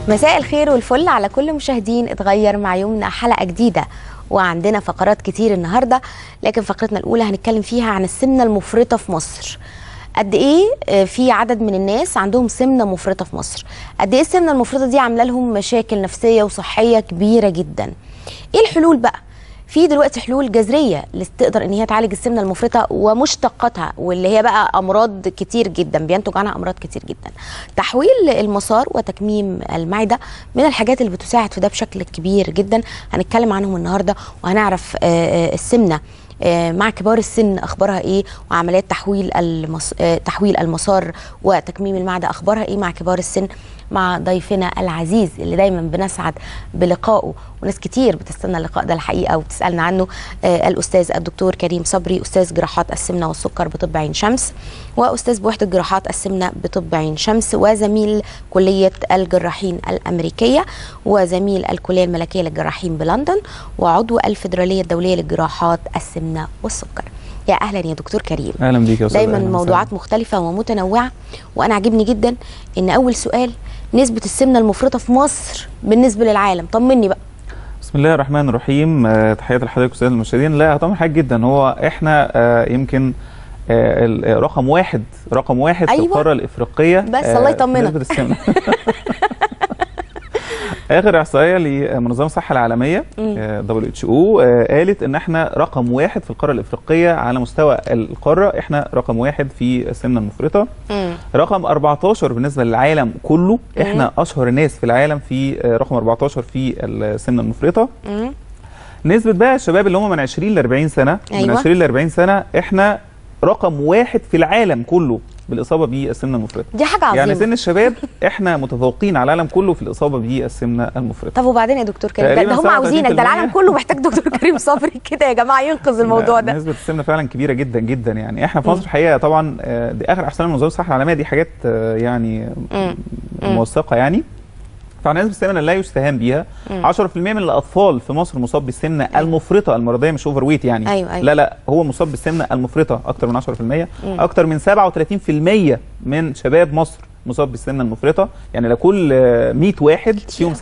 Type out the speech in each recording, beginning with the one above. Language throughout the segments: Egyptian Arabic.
مساء الخير والفل على كل مشاهدين اتغير مع يومنا حلقه جديده وعندنا فقرات كتير النهارده لكن فقرتنا الاولى هنتكلم فيها عن السمنه المفرطه في مصر قد ايه آه، في عدد من الناس عندهم سمنه مفرطه في مصر قد ايه السمنه المفرطه دي عامله لهم مشاكل نفسيه وصحيه كبيره جدا ايه الحلول بقى في دلوقتي حلول جذريه اللي تقدر ان هي تعالج السمنه المفرطه ومشتقاتها واللي هي بقى امراض كتير جدا بينتج عنها امراض كتير جدا تحويل المسار وتكميم المعده من الحاجات اللي بتساعد في ده بشكل كبير جدا هنتكلم عنهم النهارده وهنعرف آه، آه، السمنه آه، مع كبار السن اخبارها ايه وعمليات تحويل المس... آه، تحويل المسار وتكميم المعده اخبارها ايه مع كبار السن مع ضيفنا العزيز اللي دايما بنسعد بلقائه وناس كتير بتستنى اللقاء ده الحقيقه وبتسالنا عنه آه، الاستاذ الدكتور كريم صبري استاذ جراحات السمنه والسكر بطب عين شمس واستاذ بوحده جراحات السمنه بطب عين شمس وزميل كليه الجراحين الامريكيه وزميل الكليه الملكيه للجراحين بلندن وعضو الفدراليه الدوليه للجراحات السمنه والسكر يا اهلا يا دكتور كريم اهلا بيك يا استاذ دايما أهلاً موضوعات مختلفه ومتنوعه وانا عاجبني جدا ان اول سؤال نسبه السمنه المفرطه في مصر بالنسبه للعالم طمني بقى بسم الله الرحمن الرحيم آه، تحياتي لحضرتك استاذ المشاهدين لا طبعا حاجه جدا هو احنا آه، يمكن آه، ال- آه، رقم واحد رقم واحد في أيوة. القاره الافريقيه بس الله يطمنك. نسبه السمنه اخر احصائيه لمنظمه الصحه العالميه دبليو اتش او قالت ان احنا رقم واحد في القاره الافريقيه على مستوى القاره احنا رقم واحد في السمنه المفرطه مم. رقم 14 بالنسبه للعالم كله احنا اشهر ناس في العالم في آه، رقم 14 في السمنه المفرطه مم. نسبه بقى الشباب اللي هم من 20 ل 40 سنه من أيوة. 20 ل 40 سنه احنا رقم واحد في العالم كله بالاصابه بالسمنه المفرطه دي حاجه عظيمه يعني سن الشباب احنا متفوقين على العالم كله في الاصابه بالسمنه المفرطه طب وبعدين يا دكتور كريم ده, تقريباً ده هم عاوزينك ده 37% العالم كله محتاج دكتور كريم صبري كده يا جماعه ينقذ الموضوع لا، ده نسبه السمنه فعلا كبيره جدا جدا يعني احنا في مم. مصر الحقيقه طبعا آه، دي اخر احصائيه من منظمه الصحه العالميه دي حاجات آه، يعني مم. مم. موثقه يعني فعن نسبه السمنه لا يستهان بيها مم. 10% من الاطفال في مصر مصاب بالسمنه المفرطه المرضيه مش اوفر ويت يعني أيوة، أيوة. لا لا هو مصاب بالسمنه المفرطه اكتر من 10% اكتر من 37% من شباب مصر مصاب بالسمنه المفرطه يعني لكل آه، 100 واحد فيهم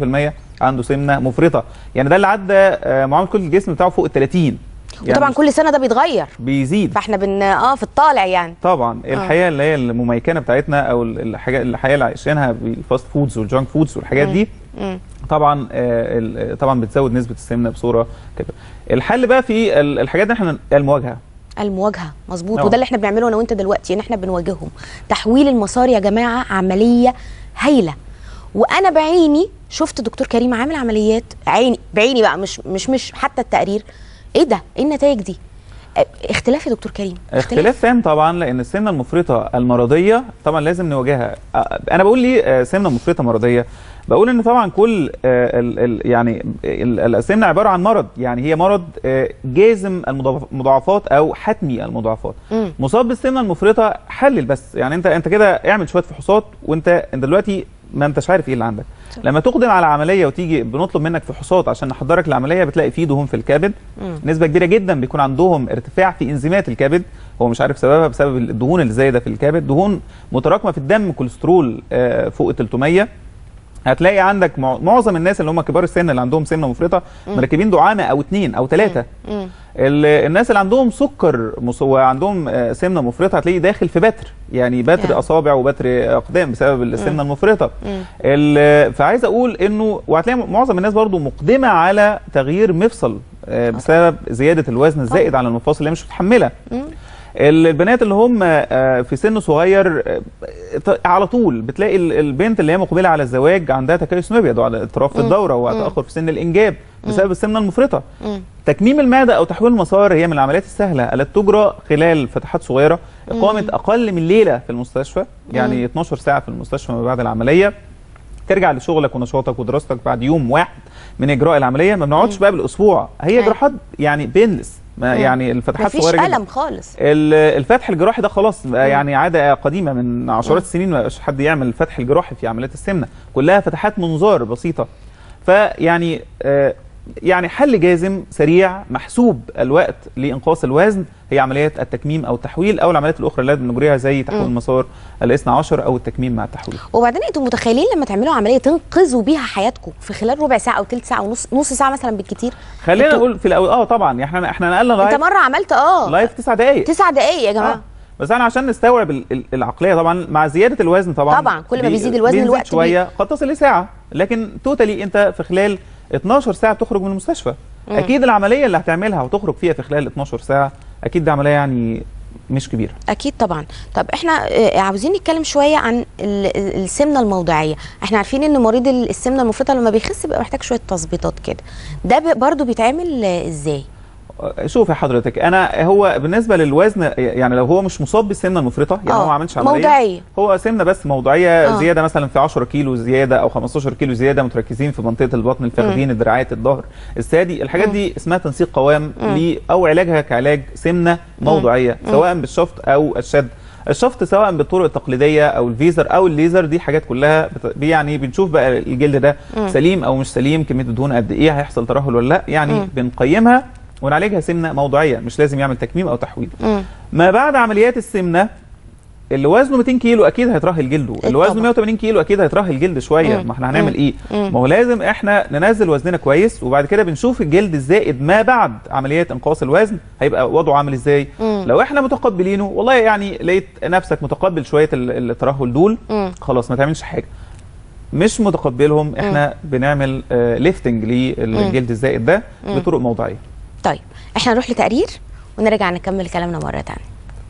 37% عنده سمنه مفرطه يعني ده اللي عدى آه، معامل كل الجسم بتاعه فوق ال 30 وطبعا كل سنه ده بيتغير بيزيد فاحنا بن اه في الطالع يعني طبعا الحياه اللي هي المميكنه بتاعتنا او الحاجه الحياه اللي عايشينها بالفاست فودز والجانك فودز والحاجات دي مم. طبعا آه، ال- طبعا بتزود نسبه السمنه بصوره كبيره الحل بقى في ال- الحاجات دي احنا المواجهه المواجهه مظبوط أه. وده اللي احنا بنعمله انا وانت دلوقتي ان احنا بنواجههم تحويل المسار يا جماعه عمليه هايله وانا بعيني شفت دكتور كريم عامل عمليات عيني بعيني بقى مش مش مش حتى التقرير ايه ده ايه النتائج دي اه، اختلاف يا دكتور كريم اختلاف تام طبعا لان السمنه المفرطه المرضيه طبعا لازم نواجهها آه، انا بقول ليه آه، سمنه مفرطه مرضيه بقول ان طبعا كل آه، ال ال يعني ال- السمنه عباره عن مرض يعني هي مرض آه، جازم المضاعف- المضاعفات او حتمي المضاعفات مم. مصاب بالسمنه المفرطه حلل بس يعني انت انت كده اعمل شويه فحوصات وانت انت دلوقتي ما انتش عارف ايه اللي عندك صح. لما تقدم على عمليه وتيجي بنطلب منك فحوصات عشان نحضرك العمليه بتلاقي فيه دهون في الكبد مم. نسبه كبيره جدا بيكون عندهم ارتفاع في انزيمات الكبد هو مش عارف سببها بسبب الدهون اللي زايده في الكبد دهون متراكمه في الدم كوليسترول آه، فوق ال 300 هتلاقي عندك مع- معظم الناس اللي هم كبار السن اللي عندهم سمنه مفرطه مركبين دعامه او اتنين او ثلاثه مم. ال- الناس اللي عندهم سكر مس- وعندهم آه، سمنه مفرطه هتلاقيه داخل في بتر يعني بتر يعني. اصابع وبتر اقدام بسبب السمنه المفرطه مم. ال- فعايز اقول انه وهتلاقي معظم الناس برضو مقدمه على تغيير مفصل آه، بسبب زياده الوزن الزائد على المفاصل اللي هي مش متحمله مم. ال- البنات اللي هم آه، في سن صغير آه، ط- على طول بتلاقي ال- البنت اللي هي مقبله على الزواج عندها تكيس مبيض وعلى اضطراب في الدوره وتاخر في سن الانجاب بسبب السمنه المفرطه مم. تكميم المعده او تحويل المسار هي من العمليات السهله التي تجرى خلال فتحات صغيره اقامه اقل من ليله في المستشفى يعني 12 ساعه في المستشفى ما بعد العمليه ترجع لشغلك ونشاطك ودراستك بعد يوم واحد من اجراء العمليه ما بنقعدش بقى بالاسبوع هي أيوة. جراحات يعني بينلس ما يعني الفتحات مفيش صغيره جدا الم خالص ال- الفتح الجراحي ده خلاص بقى يعني عاده قديمه من عشرات السنين ما بقاش حد يعمل الفتح الجراحي في عمليات السمنه كلها فتحات منظار بسيطه فيعني آه، يعني حل جازم سريع محسوب الوقت لانقاص الوزن هي عمليات التكميم او التحويل او العمليات الاخرى اللي بنجريها زي تحويل مم. مسار الاثنى عشر او التكميم مع التحويل وبعدين انتوا متخيلين لما تعملوا عمليه تنقذوا بيها حياتكم في خلال ربع ساعه او ثلث ساعه ونص نص ساعه مثلا بالكتير خلينا انتوا- نقول في الاول اه طبعا احنا احنا نقلنا انت لايف مره عملت اه لايف تسع دقائق تسع دقايق يا جماعه آه. بس احنا عشان نستوعب ال- ال- العقليه طبعا مع زياده الوزن طبعا طبعا، كل ما بي- بيزيد الوزن بينزل الوقت بي- شويه قد تصل لساعه لكن توتالي انت في خلال 12 ساعه بتخرج من المستشفى مم. اكيد العمليه اللي هتعملها وتخرج فيها في خلال 12 ساعه اكيد دي عمليه يعني مش كبيره اكيد طبعا طب احنا آه، عاوزين نتكلم شويه عن ال- ال- السمنه الموضعيه احنا عارفين ان مريض ال- السمنه المفرطه لما بيخس بيبقى محتاج شويه تظبيطات كده ده ب- برضو بيتعمل آه، ازاي شوف يا حضرتك انا هو بالنسبه للوزن يعني لو هو مش مصاب بالسمنه المفرطه يعني آه، هو ما عملش عمليه موضعيه هو سمنه بس موضعيه آه. زياده مثلا في 10 كيلو زياده او 15 كيلو زياده متركزين في منطقه البطن الفخذين الدراعات الظهر الثدي الحاجات مم. دي اسمها تنسيق قوام مم. ليه او علاجها كعلاج سمنه موضعيه مم. سواء بالشفط او الشد الشفط سواء بالطرق التقليديه او الفيزر او الليزر دي حاجات كلها بت... يعني بنشوف بقى الجلد ده مم. سليم او مش سليم كميه الدهون قد ايه هيحصل ترهل ولا لا يعني مم. بنقيمها ونعالجها سمنه موضعيه مش لازم يعمل تكميم او تحويل مم. ما بعد عمليات السمنه اللي وزنه 200 كيلو اكيد هيترهل جلده اللي وزنه طبعا. 180 كيلو اكيد هيترهل جلد شويه مم. ما احنا هنعمل مم. ايه مم. ما هو لازم احنا ننزل وزننا كويس وبعد كده بنشوف الجلد الزائد ما بعد عمليات انقاص الوزن هيبقى وضعه عامل ازاي مم. لو احنا متقبلينه والله يعني لقيت نفسك متقبل شويه ال- الترهل دول مم. خلاص ما تعملش حاجه مش متقبلهم احنا بنعمل آه ليفتنج للجلد الزائد ده مم. بطرق موضعيه طيب احنا نروح لتقرير ونرجع نكمل كلامنا مره تانية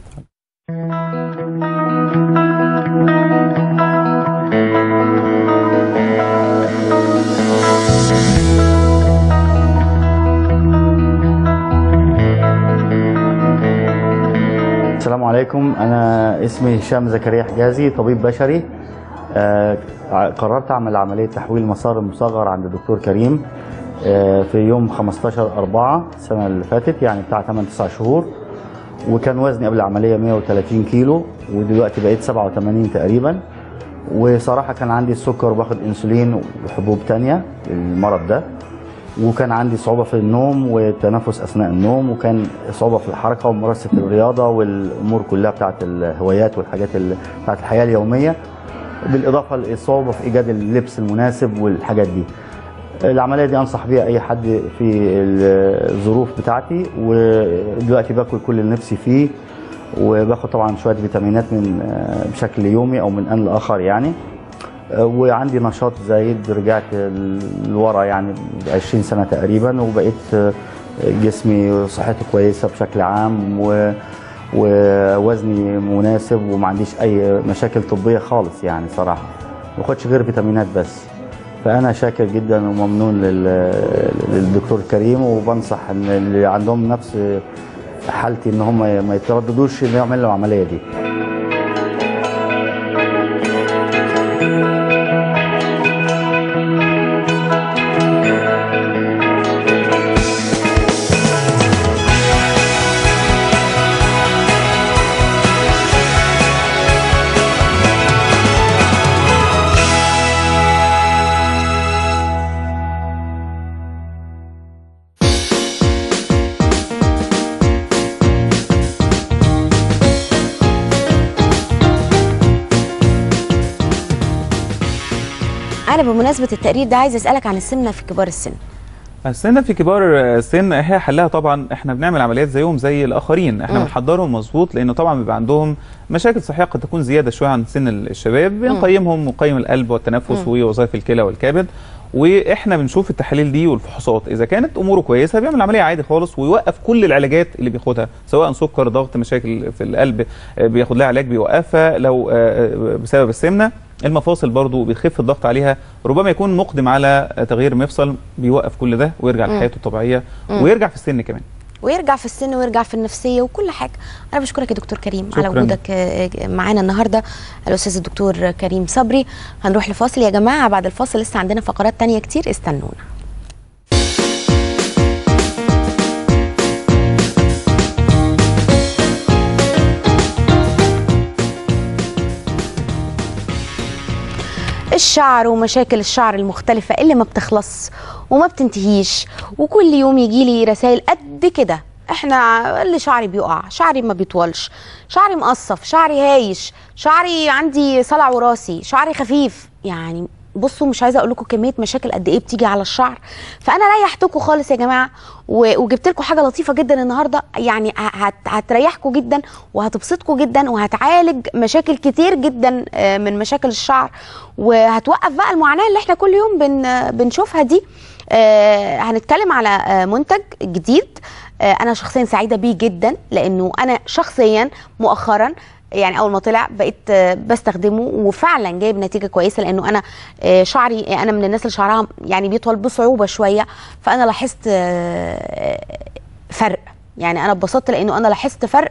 السلام عليكم انا اسمي هشام زكريا حجازي طبيب بشري آه، ع- قررت اعمل عمليه تحويل مسار المصغر عند الدكتور كريم آه، في يوم 15 4 السنه اللي فاتت يعني بتاع 8 9 شهور وكان وزني قبل العمليه 130 كيلو ودلوقتي بقيت 87 تقريبا وصراحه كان عندي السكر وباخد انسولين وحبوب تانية للمرض ده وكان عندي صعوبة في النوم والتنفس أثناء النوم وكان صعوبة في الحركة وممارسة الرياضة والأمور كلها بتاعت الهوايات والحاجات ال- بتاعت الحياة اليومية بالإضافة للصعوبة في إيجاد اللبس المناسب والحاجات دي العملية دي أنصح بيها أي حد في الظروف بتاعتي ودلوقتي باكل كل اللي نفسي فيه وباخد طبعا شوية فيتامينات من بشكل يومي أو من آن لآخر يعني وعندي نشاط زايد رجعت لورا يعني 20 سنه تقريبا وبقيت جسمي صحتي كويسه بشكل عام و ووزني مناسب وما عنديش اي مشاكل طبيه خالص يعني صراحه ما باخدش غير فيتامينات بس فانا شاكر جدا وممنون لل- للدكتور كريم وبنصح ان اللي عندهم نفس حالتي ان هم ما يترددوش ان يعملوا العمليه دي انا بمناسبه التقرير ده عايزه اسالك عن السمنه في كبار السن السن في كبار السن هي حلها طبعا احنا بنعمل عمليات زيهم زي الاخرين احنا مم. بنحضرهم مظبوط لانه طبعا بيبقى عندهم مشاكل صحيه قد تكون زياده شويه عن سن الشباب بنقيمهم ونقيم القلب والتنفس مم. ووظائف الكلى والكبد واحنا بنشوف التحاليل دي والفحوصات اذا كانت اموره كويسه بيعمل عمليه عادي خالص ويوقف كل العلاجات اللي بياخدها سواء سكر ضغط مشاكل في القلب آه، بياخد لها علاج بيوقفها لو آه، آه، بسبب السمنه المفاصل برضو بيخف الضغط عليها ربما يكون مقدم على تغيير مفصل بيوقف كل ده ويرجع مم. لحياته الطبيعيه مم. ويرجع في السن كمان ويرجع في السن ويرجع في النفسيه وكل حاجه انا بشكرك يا دكتور كريم على شكراً. وجودك آه، آه، معانا النهارده الاستاذ الدكتور كريم صبري هنروح لفاصل يا جماعه بعد الفاصل لسه عندنا فقرات تانية كتير استنونا الشعر ومشاكل الشعر المختلفة اللي ما بتخلص وما بتنتهيش وكل يوم يجي لي رسائل قد كده احنا اللي شعري بيقع شعري ما بيطولش شعري مقصف شعري هايش شعري عندي صلع وراثي شعري خفيف يعني بصوا مش عايزه اقول لكم كميه مشاكل قد ايه بتيجي على الشعر فانا ريحتكم خالص يا جماعه و- وجبت لكم حاجه لطيفه جدا النهارده يعني ه- هت هتريحكم جدا وهتبسطكم جدا وهتعالج مشاكل كتير جدا آه، من مشاكل الشعر وهتوقف بقى المعاناه اللي احنا كل يوم بن بنشوفها دي آه، هنتكلم على آه، منتج جديد آه، انا شخصيا سعيده بيه جدا لانه انا شخصيا مؤخرا يعني اول ما طلع بقيت آه، بستخدمه وفعلا جايب نتيجه كويسه لانه انا آه، شعري انا من الناس اللي شعرها يعني بيطول بصعوبه شويه فانا لاحظت آه، فرق يعني انا اتبسطت لانه انا لاحظت فرق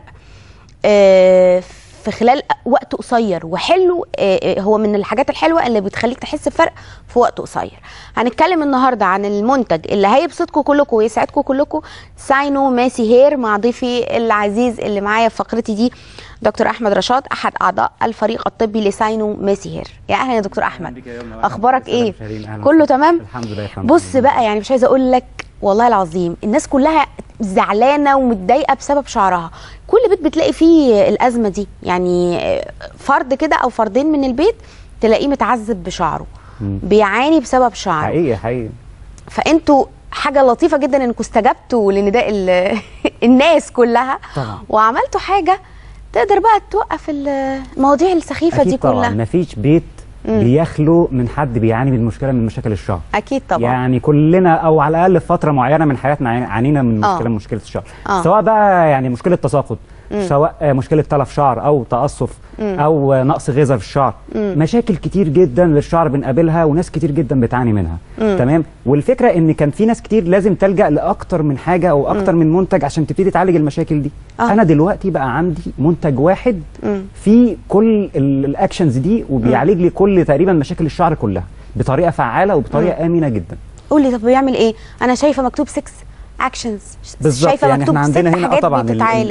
آه، في خلال وقت قصير وحلو آه، آه، هو من الحاجات الحلوه اللي بتخليك تحس بفرق في وقت قصير هنتكلم النهارده عن المنتج اللي هيبسطكم كلكم ويسعدكم كلكم ساينو ماسي هير مع ضيفي العزيز اللي معايا في فقرتي دي دكتور احمد رشاد احد اعضاء الفريق الطبي لساينو ماسي هير يا اهلا يا دكتور احمد اخبارك ايه كله تمام الحمد لله يا فندم بص بقى يعني مش عايزه اقول لك والله العظيم الناس كلها زعلانه ومتضايقه بسبب شعرها كل بيت بتلاقي فيه الازمه دي يعني فرد كده او فردين من البيت تلاقيه متعذب بشعره مم. بيعاني بسبب شعره حقيقي حقيقي فانتوا حاجه لطيفه جدا انكم استجبتوا لنداء ال- الناس كلها طبعا وعملتوا حاجه تقدر بقى توقف المواضيع السخيفه دي اكيد طبعا كلها مفيش بيت مم. بيخلو من حد بيعاني من مشكله من مشاكل الشعر اكيد طبعا يعني كلنا او على الاقل في فتره معينه من حياتنا عاني- عانينا من آه. مشكله من مشكله الشعر آه. سواء بقى يعني مشكله تساقط مم. سواء آه، مشكله تلف شعر او تقصف مم. او آه، نقص غذاء في الشعر مم. مشاكل كتير جدا للشعر بنقابلها وناس كتير جدا بتعاني منها مم. تمام والفكره ان كان في ناس كتير لازم تلجا لاكتر من حاجه او اكتر من منتج عشان تبتدي تعالج المشاكل دي آه. انا دلوقتي بقى عندي منتج واحد مم. في كل ال- الاكشنز دي وبيعالج لي كل تقريبا مشاكل الشعر كلها بطريقه فعاله وبطريقه امنه جدا قولي طب بيعمل ايه انا شايفه مكتوب 6 اكشنز بالظبط شايفه يعني مكتوب احنا عندنا ست هنا اه حاجات طبعا بتتعالج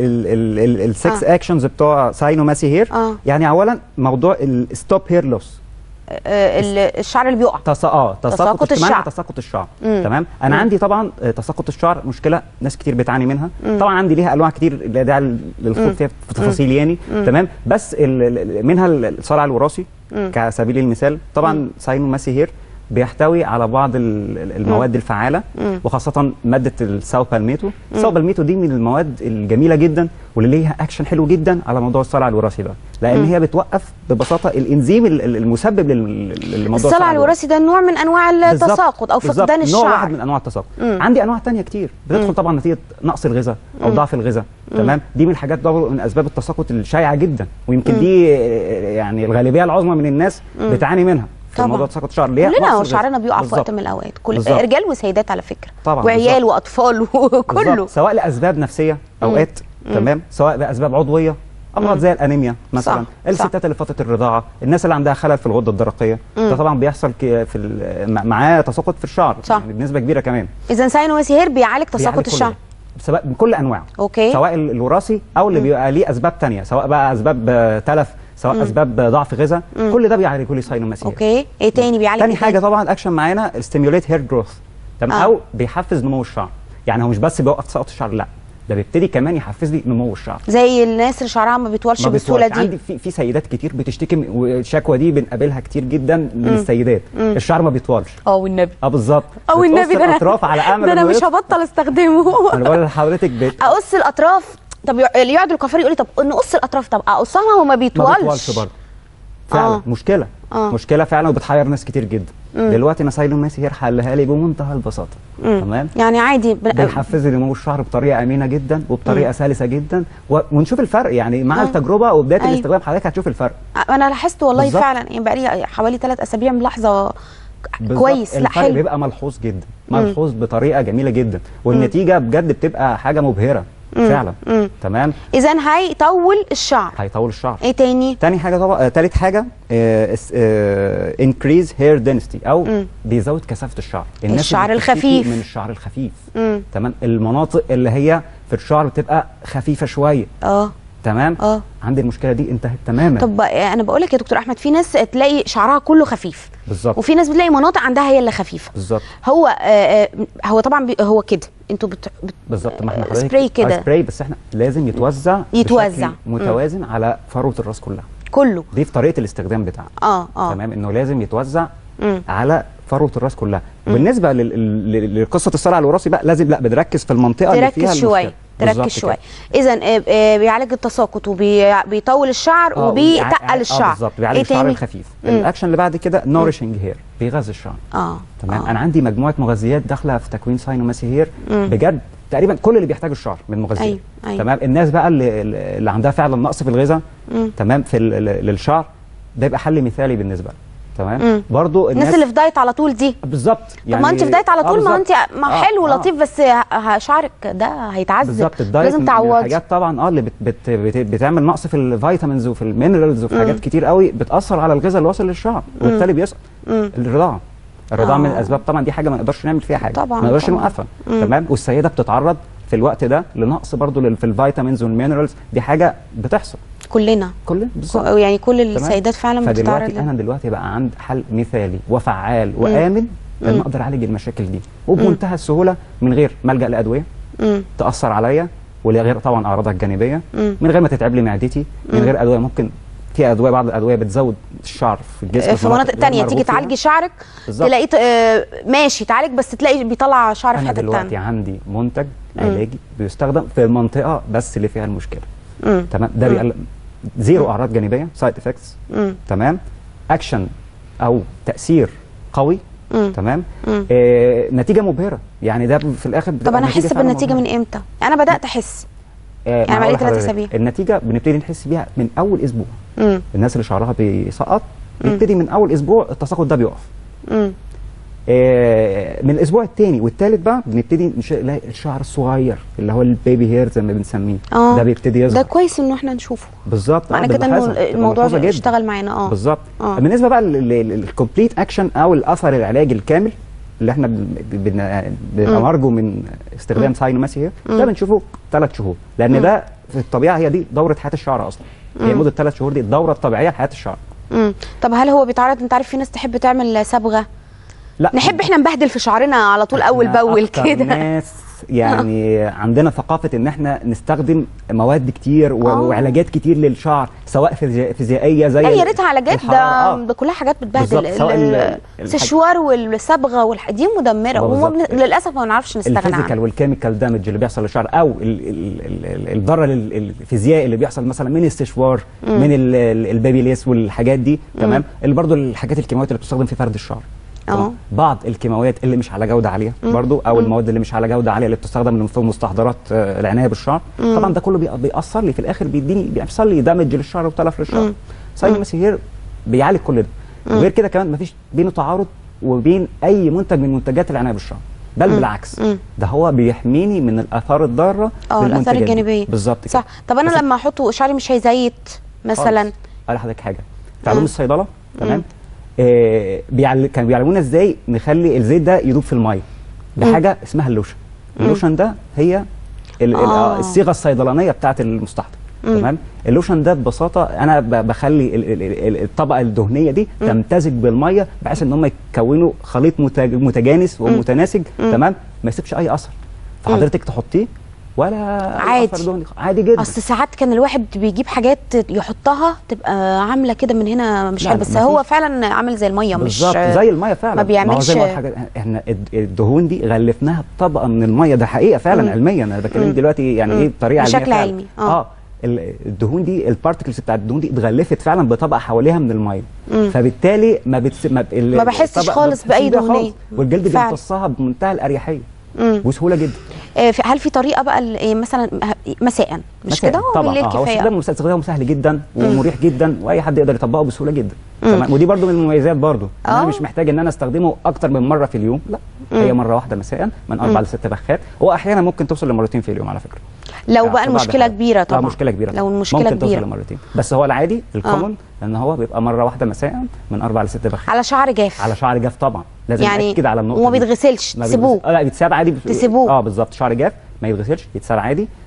السكس آه. اكشنز بتوع ساينو ماسي هير اه يعني اولا موضوع الستوب هير لوس آه، ال- الشعر اللي بيقع تص... اه تساقط تساقط الشعر. الشعر تساقط الشعر مم. تمام انا مم. عندي طبعا آه، تساقط الشعر مشكله ناس كتير بتعاني منها مم. طبعا عندي ليها انواع كتير لا داعي للخوض مم. فيها في تفاصيل يعني مم. تمام بس ال- ال- منها الصلع الوراثي مم. كسبيل المثال طبعا ساينو ماسي هير بيحتوي على بعض ال- ال- المواد الفعاله مم. وخاصه ماده الساو بالميتو الساو بالميتو دي من المواد الجميله جدا واللي ليها اكشن حلو جدا على موضوع الصلع الوراثي ده لان مم. هي بتوقف ببساطه الانزيم ال- ال- المسبب لل- للموضوع الصلع الوراثي ده نوع من انواع بالظبط، التساقط او بالظبط، فقدان الشعر نوع واحد من انواع التساقط مم. عندي انواع تانية كتير مم. بتدخل طبعا نتيجه نقص الغذاء او مم. ضعف الغذاء مم. تمام دي من الحاجات برضه من اسباب التساقط الشائعه جدا ويمكن مم. دي آه، يعني الغالبيه العظمى من الناس مم. بتعاني منها في طبعا. موضوع تساقط الشعر اللي هي كلنا نقص الغذاء. شعرنا بيقع في بالظبط. وقت من الاوقات كل بالظبط. رجال وسيدات على فكره طبعا وعيال بالظبط. واطفال وكله بالظبط. سواء لاسباب نفسيه اوقات مم. تمام سواء باسباب عضويه امراض مم. زي الانيميا مثلا صح، الستات اللي فتره الرضاعه الناس اللي عندها خلل في الغده الدرقيه مم. ده طبعا بيحصل ك- في ال- مع- معاه تساقط في الشعر صح. يعني بنسبه كبيره كمان اذا ساينو وسيهير بيعالج تساقط بيعالج كل الشعر ده. سواء بكل انواعه اوكي سواء ال- الوراثي او اللي مم. بيبقى ليه اسباب تانية سواء بقى اسباب آه، تلف سواء مم. اسباب آه، ضعف غذاء مم. كل ده بيعالجه لي ساينوماسيا اوكي ايه تاني بيعالج تاني إيه حاجه طبعا الاكشن معانا ستيميوليت هير جروث تمام آه. او بيحفز نمو الشعر يعني هو مش بس بيوقف تساقط الشعر لا ده بيبتدي كمان يحفز لي نمو الشعر زي الناس اللي شعرها ما بيطولش ما بسهوله بيطولش. دي عندي في في سيدات كتير بتشتكي من- والشكوى دي بنقابلها كتير جدا من مم. السيدات مم. الشعر ما بيطولش اه والنبي اه بالظبط او بتقص النبي ده الاطراف على امل ده انا إنه مش يطول. هبطل استخدمه انا بقول لحضرتك بت... اقص الاطراف طب يق- اللي يقعد الكفار يقول لي طب نقص الاطراف طب اقصها وما ما بيطولش بيطولش برضه فعلا آه. آه. مشكله آه. آه. مشكله فعلا وبتحير ناس كتير جدا مم. دلوقتي نسايلو ماسي هير حلها لي بمنتهى البساطه مم. تمام يعني عادي ب... بيحفز لي نمو الشعر بطريقه امينه جدا وبطريقه مم. سلسه جدا و... ونشوف الفرق يعني مع آه. التجربه وبدايه أيوة. الاستخدام حضرتك هتشوف الفرق انا لاحظت والله بالظبط. فعلا يعني بقى لي حوالي ثلاث اسابيع ملاحظه بالظبط. كويس لا الفرق حلو بيبقى ملحوظ جدا مم. ملحوظ بطريقه جميله جدا والنتيجه بجد بتبقى حاجه مبهره مم. فعلا مم. تمام اذا هيطول الشعر هيطول الشعر ايه تاني تاني حاجه طبعا آه تالت حاجه انكريز هير دنسيتي او مم. بيزود كثافه الشعر الشعر اللي بتشتكي الخفيف. من الشعر الخفيف امم تمام المناطق اللي هي في الشعر بتبقى خفيفه شويه اه تمام اه عندي المشكله دي انتهت تماما طب آه، انا بقول لك يا دكتور احمد في ناس تلاقي شعرها كله خفيف بالظبط وفي ناس بتلاقي مناطق عندها هي اللي خفيفه بالظبط هو آه آه هو طبعا بي هو كده انتوا بت... بت... بالظبط ما احنا آه، حضرتك- سبراي آه، كده. سبراي بس احنا لازم يتوزع يتوزع. بشكل متوازن على فروه الراس كلها كله دي في طريقه الاستخدام بتاعها اه اه تمام انه لازم يتوزع مم. على فروه الراس كلها وبالنسه لل- لل- لقصه الصلع الوراثي بقى لازم لا بنركز في المنطقه اللي فيها تركز المشكلة. شويه تركز بالظبط شويه كده. اذا بيعالج التساقط وبيطول الشعر آه، وبيتقل اه الشعر بالظبط بيعالج ايه الشعر تاني الخفيف مم. الاكشن اللي بعد كده نورشنج هير بيغذي الشعر اه تمام آه. انا عندي مجموعه مغذيات داخله في تكوين ساينوماسي هير مم. بجد تقريبا كل اللي بيحتاجه الشعر من مغذيات أيوة، أيوة. تمام الناس بقى اللي, اللي عندها فعلا نقص في الغذاء مم. تمام في ال- ال- للشعر ده يبقى حل مثالي بالنسبه له تمام مم. برضو الناس اللي في دايت على طول دي بالظبط طب ما انت في دايت على طول ما انت ما آه، حلو آه. لطيف بس ه- شعرك ده هيتعذب بالظبط الدايت لازم من تعوضي الحاجات طبعا اه اللي بت بت بت بتعمل نقص في الفيتامينز وفي المينرالز وفي حاجات كتير قوي بتاثر على الغذاء اللي واصل للشعر وبالتالي بيسقط مم. الرضاعه الرضاعه من آه. الاسباب طبعا دي حاجه ما نقدرش نعمل فيها حاجه طبعاً، ما نقدرش طبعاً. نوقفها مم. تمام والسيده بتتعرض في الوقت ده لنقص برضو لل- في الفيتامينز والمينرالز دي حاجه بتحصل كلنا كل بالظبط يعني كل تمام؟ السيدات فعلا بتتعرض فدلوقتي لده. انا دلوقتي بقى عند حل مثالي وفعال وامن ان اقدر اعالج المشاكل دي وبمنتهى السهوله من غير ما الجا لادويه مم. تاثر عليا وغير طبعا اعراضها الجانبيه مم. من غير ما تتعب لي معدتي من غير ادويه ممكن في ادويه بعض الادويه بتزود الشعر في الجسم في مناطق غير تانية مرغوب تيجي فيها. تعالجي شعرك بالظبط. تلاقيه ت- آه، ماشي تعالج بس تلاقي بيطلع شعر في انا حته دلوقتي تانية عندي منتج علاجي بيستخدم في المنطقه بس اللي فيها المشكله مم. تمام ده بيقل... زيرو اعراض جانبيه سايد افكتس مم. تمام اكشن او تاثير قوي مم. تمام مم. آه نتيجه مبهره يعني ده في الاخر طب بتبقى انا نتيجة احس فعلاً بالنتيجه مبهرة. من امتى انا بدات احس آه يعني أنا بقالي هقول تلات لحضرتك، أسابيع. النتيجه بنبتدي نحس بيها من اول اسبوع مم. الناس اللي شعرها بيسقط بيبتدي من اول اسبوع التساقط ده بيقف مم. آه، من الاسبوع الثاني والثالث بقى بنبتدي نش- نلاقي الشعر الصغير اللي هو البيبي هير زي ما بنسميه اه ده بيبتدي ده يظهر كويس انه احنا نشوفه بالظبط معنى آه، كده انه بنلاحظها، بتبقى الموضوع ملحوظة جداً. اشتغل معانا اه بالظبط آه. بالنسبه بقى للكومبليت اكشن او الاثر العلاجي الكامل اللي احنا بن- بن- بنبقى مم. مرجو من استخدام ساينوماسي هير ده مم. بنشوفه ثلاث شهور لان ده في الطبيعه هي دي دوره حياه الشعر اصلا هي مده ثلاث شهور دي الدوره الطبيعيه لحياه الشعر مم. طب هل هو بيتعرض انت عارف في ناس تحب تعمل صبغه لا نحب احنا نبهدل في شعرنا على طول اول إحنا باول أكتر كده ناس يعني عندنا ثقافه ان احنا نستخدم مواد كتير و- آه. وعلاجات كتير للشعر سواء فيزي- فيزيائيه زي لا يا ال- ريتها علاجات الحرارة. ده آه. ده كلها حاجات بتبهدل بالظبط، سواء ال- ال- السشوار والصبغه والح... دي مدمره آه، وما بالظبط. بن... للاسف ما بنعرفش نستغنى الفيزيكال عنها والكيميكال دامج اللي بيحصل للشعر او ال- ال- ال- ال- الضرر ال- الفيزيائي اللي بيحصل مثلا من الاستشوار من ال- ال- البيبي ليس والحاجات دي تمام اللي برضو الحاجات الكيماويات اللي بتستخدم في فرد الشعر اه. تمام؟ بعض الكيماويات اللي مش على جوده عاليه برضو او المواد اللي مش على جوده عاليه اللي بتستخدم في مستحضرات آه، العنايه بالشعر طبعا ده كله بي- بيأثر لي في الاخر بيديني بيحصل لي دامج للشعر وتلف للشعر ساينوماسي هير بيعالج كل ده وغير كده كمان مفيش بينه تعارض وبين اي منتج من منتجات العنايه بالشعر بل بالعكس مم. ده هو بيحميني من الاثار الضاره اه الاثار للمنتجات دي. الجانبيه بالظبط صح كده. طب انا بس لما احطه شعري مش هيزيت مثلا خالص. اقول لحضرتك حاجه في علوم مم. الصيدله تمام آه بيعل... كانوا بيعلمونا ازاي نخلي الزيت ده يدوب في الميه بحاجه اسمها اللوشن اللوشن ده هي ال... ال... آه. آه. الصيغه الصيدلانيه بتاعت المستحضر تمام اللوشن ده ببساطه انا ب... بخلي ال... ال... ال- الطبقه الدهنيه دي تمتزج بالميه بحيث ان هم يكونوا خليط متج... متجانس ومتناسج تمام ما يسيبش اي اثر فحضرتك تحطيه ولا أي عادي. أثر دهني. عادي جدا اصل ساعات كان الواحد بيجيب حاجات يحطها تبقى عامله كده من هنا مش لا، حلو لا، بس مفيش. هو فعلا عامل زي الميه مش بالظبط زي الميه فعلا ما هو بيعملش زي ما قلت حاجة احنا الد- الدهون دي غلفناها بطبقه من الميه ده حقيقه فعلا مم. علميا انا بتكلم مم. دلوقتي يعني مم. ايه بطريقه علميه بشكل فعلا. علمي، آه. اه ال- الدهون دي البارتكلز بتاعت الدهون دي اتغلفت فعلا بطبقه حواليها من الميه مم. فبالتالي ما بتس... ما, ب... ال- ما بحسش الطبقة خالص ما بأي بتحسش بيها دهنية. خالص. والجلد فعلا. بيمتصها بمنتهى الاريحيه مم. وسهوله جدا آه، في- هل في طريقه بقى ال- إيه مثلا مساء مش مثلاً. كده هو طبعا بالليل اه هو كفايه استخدامه استخدامه سهل جدا ومريح جدا واي حد يقدر يطبقه بسهوله جدا تمام ودي برضو من المميزات برضو إن آه. انا مش محتاج ان انا استخدمه اكتر من مره في اليوم لا هي مره واحده مساء من اربع لست بخات واحيانا ممكن توصل لمرتين في اليوم على فكره لو يعني بقى في بعض المشكله الحالات. كبيره طبعا لا مشكله كبيره لو المشكله ممكن توصل كبيره لمرتين بس هو العادي الكومن ان هو بيبقى مره واحده مساء من اربع لست بخات على شعر جاف على شعر جاف طبعا لازم يعني ناكد على النقطه وما دي. بيتغسلش ما تسيبوه بيتغسل- اه لا بيتساب عادي تسيبوه. اه بالظبط شعر جاف ما يتغسلش يتساب عادي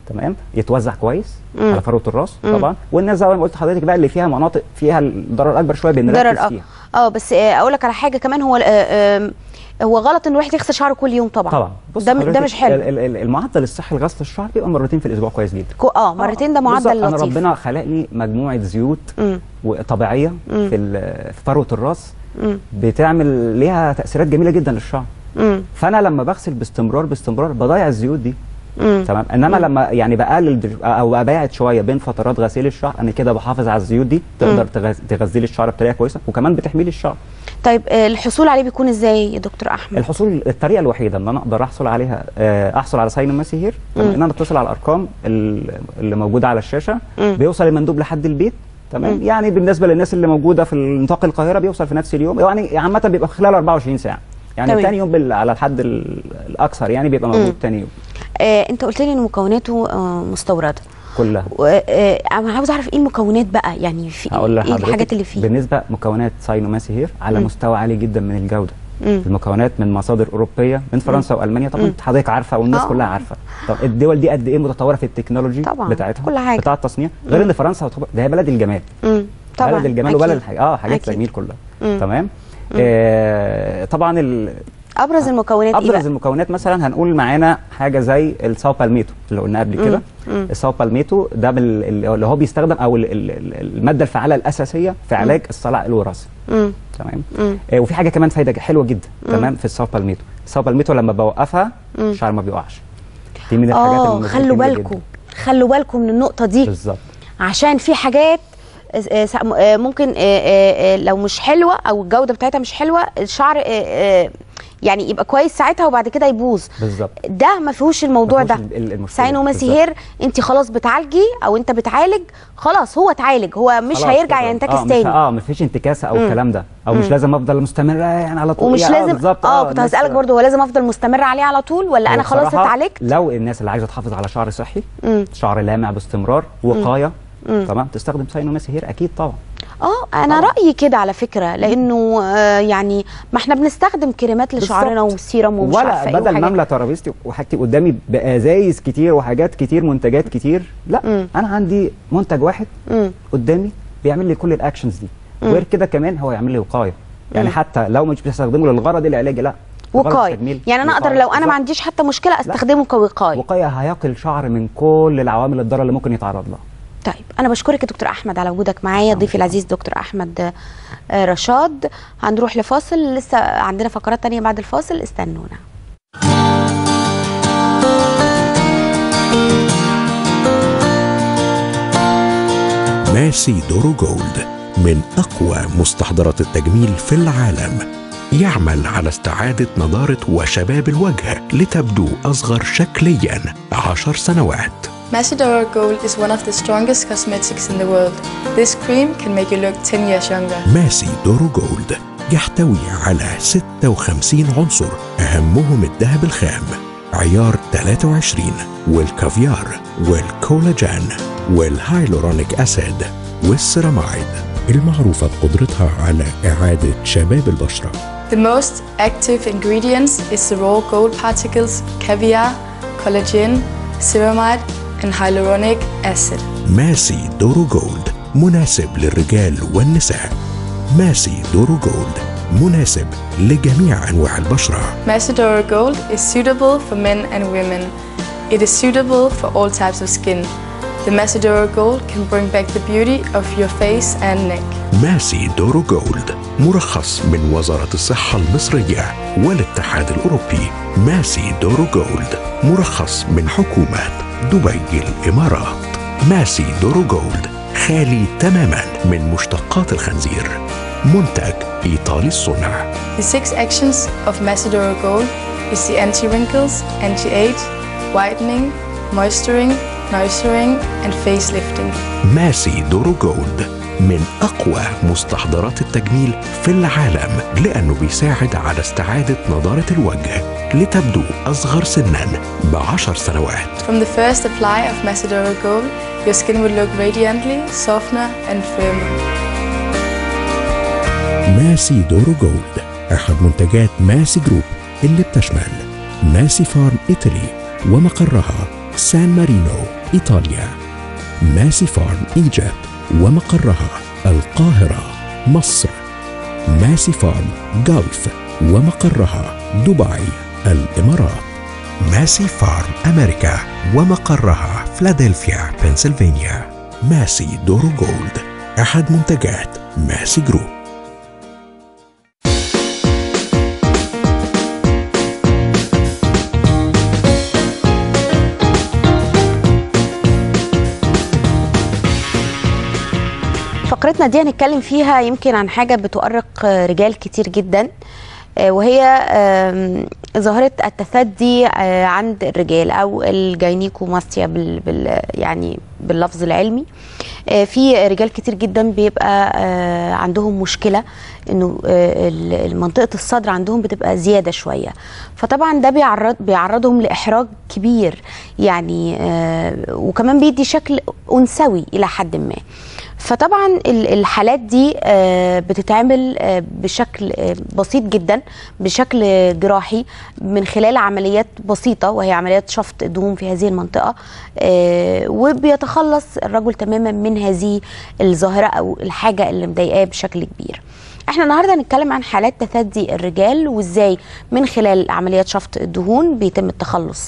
تمام يتوزع كويس مم. على فروه الراس مم. طبعا والناس زي ما قلت لحضرتك بقى اللي فيها مناطق فيها الضرر الاكبر شويه ضرر بنركز اه فيها اه بس آه، اقول لك على حاجه كمان هو آه، آه، هو غلط ان الواحد يغسل شعره كل يوم طبعا طبعا بص ده م- ده حضرتك مش حلو ال- ال- ال- المعدل الصحي لغسل الشعر بيبقى مرتين في الاسبوع كويس جدا كو- اه مرتين ده بالظبط. معدل انا لطيف ربنا خلق لي مجموعه زيوت مم. طبيعيه مم. في ال- في فروه الراس مم. بتعمل ليها تاثيرات جميله جدا للشعر مم. فانا لما بغسل باستمرار باستمرار بضيع الزيوت دي مم. تمام انما مم. لما يعني بقلل دل- او ابعد شويه بين فترات غسيل الشعر انا كده بحافظ على الزيوت دي تقدر تغز- تغذي لي الشعر بطريقه كويسه وكمان بتحمي لي الشعر طيب آه، الحصول عليه بيكون ازاي يا دكتور احمد الحصول الطريقه الوحيده ان انا اقدر احصل عليها آه، احصل على ساين المسيهير تمام ان انا اتصل على الارقام ال- اللي موجوده على الشاشه مم. بيوصل المندوب لحد البيت تمام يعني بالنسبه للناس اللي موجوده في نطاق القاهره بيوصل في نفس اليوم يعني عامه بيبقى في خلال 24 ساعه يعني تمام. تاني يوم بال... على الحد ال- الاكثر يعني بيبقى موجود مم. تاني يوم آه، انت قلت لي ان مكوناته آه، مستورده كلها و- آه، انا عاوز اعرف ايه المكونات بقى يعني في هقول ايه لحضرتك الحاجات اللي فيه بالنسبه مكونات ساينوماسي هير على مم. مستوى عالي جدا من الجوده مم. المكونات من مصادر اوروبيه من فرنسا والمانيا طبعا مم. حضرتك عارفه والناس آه. كلها عارفه طب الدول دي قد ايه متطوره في التكنولوجي طبعا، بتاعتها كل حاجة. بتاع التصنيع غير ان فرنسا تعتبر- ده هي بلد الجمال مم. طبعا بلد الجمال أكيد. وبلد الحاجة. اه حاجات أكيد. التجميل كلها مم. تمام آه طبعا ال... ابرز المكونات ايه ابرز بقى المكونات مثلا هنقول معانا حاجه زي الساو بالميتو اللي قلنا قبل كده مم. الساو بالميتو ده بال... اللي هو بيستخدم او ال- ال- ال- الماده الفعاله الاساسيه في علاج الصلع الوراثي مم. تمام مم. آه وفي حاجه كمان فايده حلوه جدا تمام في الساو بالميتو الساو بالميتو لما بوقفها مم. الشعر ما بيقعش دي من الحاجات اه المهمة خلوا جداً. بالكم خلوا بالكم من النقطه دي بالظبط عشان في حاجات آه، آه، سا- آه، ممكن آه، آه، آه، لو مش حلوه او الجوده بتاعتها مش حلوه الشعر آه، آه، يعني يبقى كويس ساعتها وبعد كده يبوظ بالظبط ده ما فيهوش الموضوع ما ده فيهوش ال- المشكلة. ساين بالظبط. ومسيهير انت خلاص بتعالجي او انت بتعالج خلاص هو اتعالج هو مش خلاص هيرجع كده. ينتكس اه مش تاني اه ما فيش انتكاسه او مم. الكلام ده او مش لازم افضل مستمره يعني على طول ومش يعني لازم بالظبط اه كنت الناس- هسالك برضو هو لازم افضل مستمره عليه على طول ولا انا هو خلاص بصراحة اتعالجت لو الناس اللي عايزه تحافظ على شعر صحي مم. شعر لامع باستمرار وقايه مم. تمام تستخدم ساينوماسيهير اكيد طبعا اه انا طبعا. رايي كده على فكره لانه آه يعني ما احنا بنستخدم كريمات لشعرنا بالظبط. وسيرم ومش ولا عارفه ايه بدل ما وحاجات. املى ترابيزتي وحاجتي قدامي بازايز كتير وحاجات كتير منتجات كتير لا مم. انا عندي منتج واحد مم. قدامي بيعمل لي كل الاكشنز دي مم. وغير كده كمان هو يعمل لي وقايه يعني مم. حتى لو مش بستخدمه للغرض العلاجي لا لغرض وقايه التجميل، يعني انا اقدر وقاية. لو انا ما بالظبط. عنديش حتى مشكله استخدمه كوقايه وقايه هيقي الشعر من كل العوامل الضاره اللي ممكن يتعرض لها طيب انا بشكرك يا دكتور احمد على وجودك معايا ضيفي العزيز دكتور احمد آه، رشاد هنروح لفاصل لسه عندنا فقرات تانية بعد الفاصل استنونا ماسي دورو جولد من أقوى مستحضرات التجميل في العالم يعمل على استعادة نضارة وشباب الوجه لتبدو أصغر شكليا عشر سنوات Macedora Gold is one of the strongest cosmetics in the world. This cream can make you look 10 years younger. ماسي دورو جولد يحتوي على 56 عنصر أهمهم الذهب الخام عيار 23 والكافيار والكولاجين والهايلورونيك أسيد والسيرامايد المعروفة بقدرتها على إعادة شباب البشرة The most active ingredients is the raw gold particles, caviar, collagen, ceramide, and hyaluronic acid. ماسي دورو جولد مناسب للرجال والنساء ماسي دورو جولد مناسب لجميع أنواع البشرة Macedora Gold is suitable for men and women. It is suitable for all types of skin. The Macedora Gold can bring back the beauty of your face and neck. ماسي دورو جولد مرخص من وزارة الصحة المصرية والاتحاد الأوروبي ماسي دورو جولد مرخص من حكومة دبي الإمارات ماسي دورو جولد خالي تماما من مشتقات الخنزير منتج إيطالي الصنع The six actions of Macedora Gold is the anti-wrinkles, anti-age, whitening, moisturing, nourishing, and facelifting. ماسي دورو جولد من أقوى مستحضرات التجميل في العالم لأنه بيساعد على استعادة نضارة الوجه لتبدو أصغر سنا بعشر سنوات From the first apply of Macedora Gold, your skin will look radiantly, softer, and firmer. ماسي دورو جولد أحد منتجات ماسي جروب اللي بتشمل ماسي فارم إيطالي ومقرها سان مارينو إيطاليا ماسي فارم إيجيبت ومقرها القاهرة مصر ماسي فارم جولف ومقرها دبي الإمارات ماسي فارم أمريكا ومقرها فلادلفيا بنسلفانيا ماسي دورو جولد أحد منتجات ماسي جروب فقرتنا دي هنتكلم فيها يمكن عن حاجة بتؤرق آه، رجال كتير جدا آه، وهي آم، ظاهرة التثدي آه، عند الرجال أو الجاينيكوماستيا بال بال يعني باللفظ العلمي آه، في رجال كتير جدا بيبقى آه، عندهم مشكلة انه آه، ال- منطقة الصدر عندهم بتبقى زيادة شوية فطبعا ده بيعرض بيعرضهم لإحراج كبير يعني آه، وكمان بيدي شكل أنثوي إلى حد ما فطبعا ال- الحالات دي آه، بتتعمل آه، بشكل آه، بسيط جدا بشكل جراحي من خلال عمليات بسيطة وهي عمليات شفط الدهون في هذه المنطقة آه، وبيتخلص الرجل تماما من هذه الظاهرة أو الحاجة اللي مضايقاه بشكل كبير احنا النهارده هنتكلم عن حالات تثدي الرجال وازاي من خلال عمليات شفط الدهون بيتم التخلص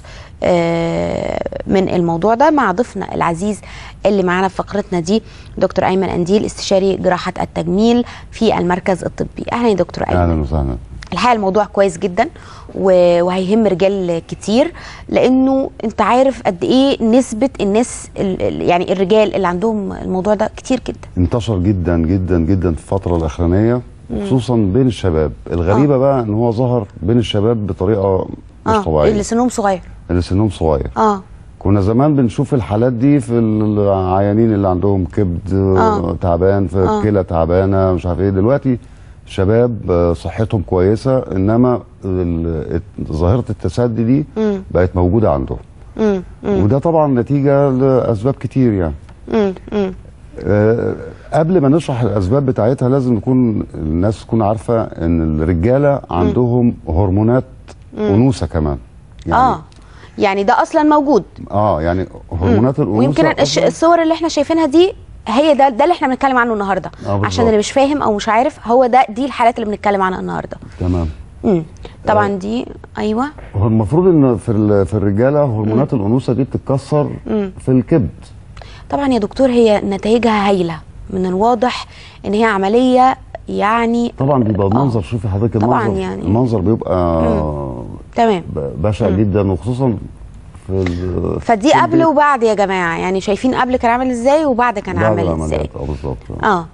آه، من الموضوع ده مع ضيفنا العزيز اللي معانا في فقرتنا دي دكتور ايمن انديل استشاري جراحه التجميل في المركز الطبي اهلا يا دكتور ايمن اهلا وسهلا الحقيقه الموضوع كويس جدا و- وهيهم رجال كتير لانه انت عارف قد ايه نسبه الناس ال- ال- يعني الرجال اللي عندهم الموضوع ده كتير جدا انتشر جدا جدا جدا في الفتره الاخرانيه خصوصا بين الشباب الغريبه آه. بقى ان هو ظهر بين الشباب بطريقه مش اه طبيعيه اللي سنهم صغير اللي سنهم صغير اه كنا زمان بنشوف الحالات دي في العيانين اللي عندهم كبد آه. تعبان في آه. كلى تعبانه مش عارف ايه دلوقتي شباب آه، صحتهم كويسه انما ال- ظاهره التسدي دي مم. بقت موجوده عندهم مم. مم. وده طبعا نتيجه لاسباب كتير يعني مم. مم. آه، قبل ما نشرح الاسباب بتاعتها لازم نكون الناس تكون عارفه ان الرجاله عندهم هرمونات انوثه كمان يعني اه يعني ده اصلا موجود اه يعني هرمونات الانوثه ويمكن الش- أصلاً- الصور اللي احنا شايفينها دي هي ده ده اللي احنا بنتكلم عنه النهارده آه، بالظبط. عشان اللي مش فاهم او مش عارف هو ده دي الحالات اللي بنتكلم عنها النهارده تمام امم طبعا دي ايوه هو المفروض ان في ال- في الرجاله هرمونات الانوثه دي بتتكسر في الكبد طبعا يا دكتور هي نتائجها هايله من الواضح ان هي عمليه يعني طبعا بيبقى المنظر شوفي حضرتك طبعاً المنظر يعني. المنظر بيبقى تمام ب- بشع جدا وخصوصا في ال- فدي في قبل البيت. وبعد يا جماعه يعني شايفين قبل كان عامل ازاي وبعد كان بعد عامل ازاي العمليات اه بالظبط اه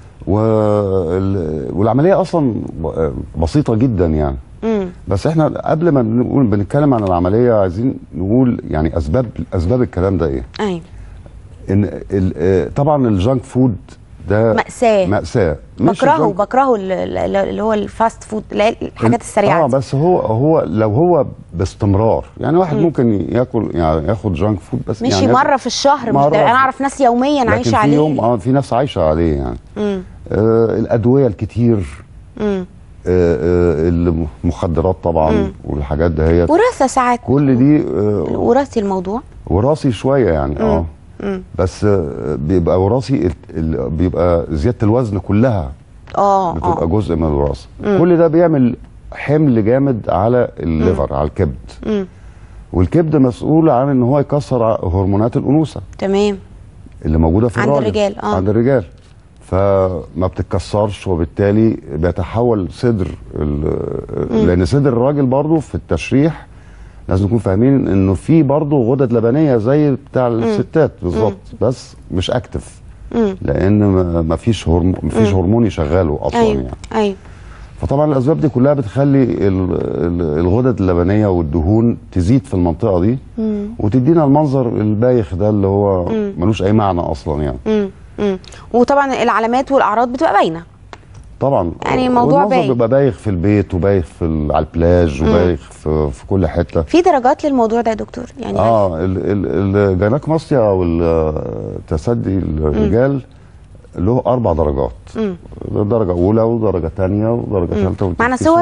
وال- والعمليه اصلا ب- بسيطه جدا يعني امم بس احنا قبل ما نقول بنتكلم عن العمليه عايزين نقول يعني اسباب اسباب الكلام ده ايه ايوه ان ال- آه، طبعا الجانك فود ده مأساة. مأساة مش بكرهه الجانك- بكرهه ال- ال- اللي هو الفاست فود اللي هي الحاجات السريعه اه دي. بس هو هو لو هو باستمرار يعني واحد ممكن ياكل يعني ياخد جانك فود بس ماشي يعني مره في الشهر مش مرة ده انا في- اعرف ناس يوميا لكن عايشه في عليه يوم اه في ناس عايشه عليه يعني امم آه الادويه الكتير امم آه آه المخدرات طبعا والحاجات دهيت وراثه ساعات كل دي آه وراثي الموضوع وراثي شويه يعني اه مم. بس آه بيبقى وراثي ال- ال- بيبقى زياده الوزن كلها اه بتبقى اه جزء من الوراثه كل ده بيعمل حمل جامد على الليفر على الكبد مم. والكبد مسؤول عن ان هو يكسر ع- هرمونات الانوثه تمام اللي موجوده في عند الراجل الرجال، آه. عند الرجال فما بتتكسرش وبالتالي بيتحول صدر ال- لان صدر الراجل برضه في التشريح لازم نكون فاهمين انه في برضه غدد لبنيه زي بتاع الستات بالظبط بس مش اكتف مم. لان ما- ما فيش هرمون ما فيش هرمون يشغله اصلا ايوه يعني ايوه فطبعا الاسباب دي كلها بتخلي ال- ال- الغدد اللبنيه والدهون تزيد في المنطقه دي وتدينا المنظر البايخ ده اللي هو ملوش اي معنى اصلا يعني مم. مم. وطبعا العلامات والاعراض بتبقى باينه طبعا يعني الموضوع والمنظر باين. بيبقى بايخ في البيت وبايخ في ال- على البلاج وبايخ في, في كل حته في درجات للموضوع ده يا دكتور يعني اه ال- ال- الجيناكماستيا او التسدي الرجال له اربع درجات درجه اولى ودرجه ثانيه ودرجه ثالثه معنا صور؟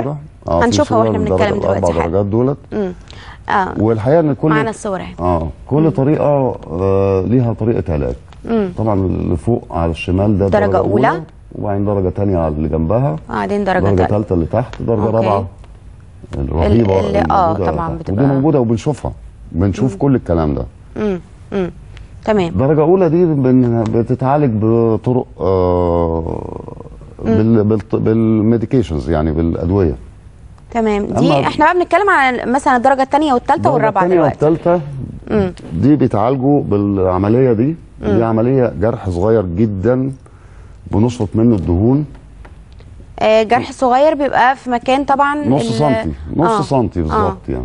اه في هنشوفها صورة واحنا للدرجة- بنتكلم دلوقتي الاربع حالا. درجات دولت امم اه والحقيقه ان كل معانا الصور اهي اه كل طريقه آه ليها طريقه علاج طبعا اللي فوق على الشمال ده درجة أولى. وبعدين درجه ثانيه على اللي جنبها وبعدين درجه درجه تالتة ثالثه اللي تحت درجه أوكي. رابعه الرهيبه اللي- آه، الموجودة طبعاً تحت. بتبقى- ودي موجوده وبنشوفها بنشوف كل الكلام ده امم امم تمام درجه اولى دي بن- بتتعالج بطرق آه بال بالط- بالميديكيشنز يعني بالادويه تمام دي أما- احنا بقى بنتكلم عن مثلا الدرجه الثانيه والثالثه والرابعه الثانيه دلوقتي والثالثه دي بيتعالجوا بالعمليه دي دي عمليه جرح صغير جدا بنشفط منه الدهون آه جرح صغير بيبقى في مكان طبعا نص ال- سنتي نص آه. سنتي آه. بالظبط يعني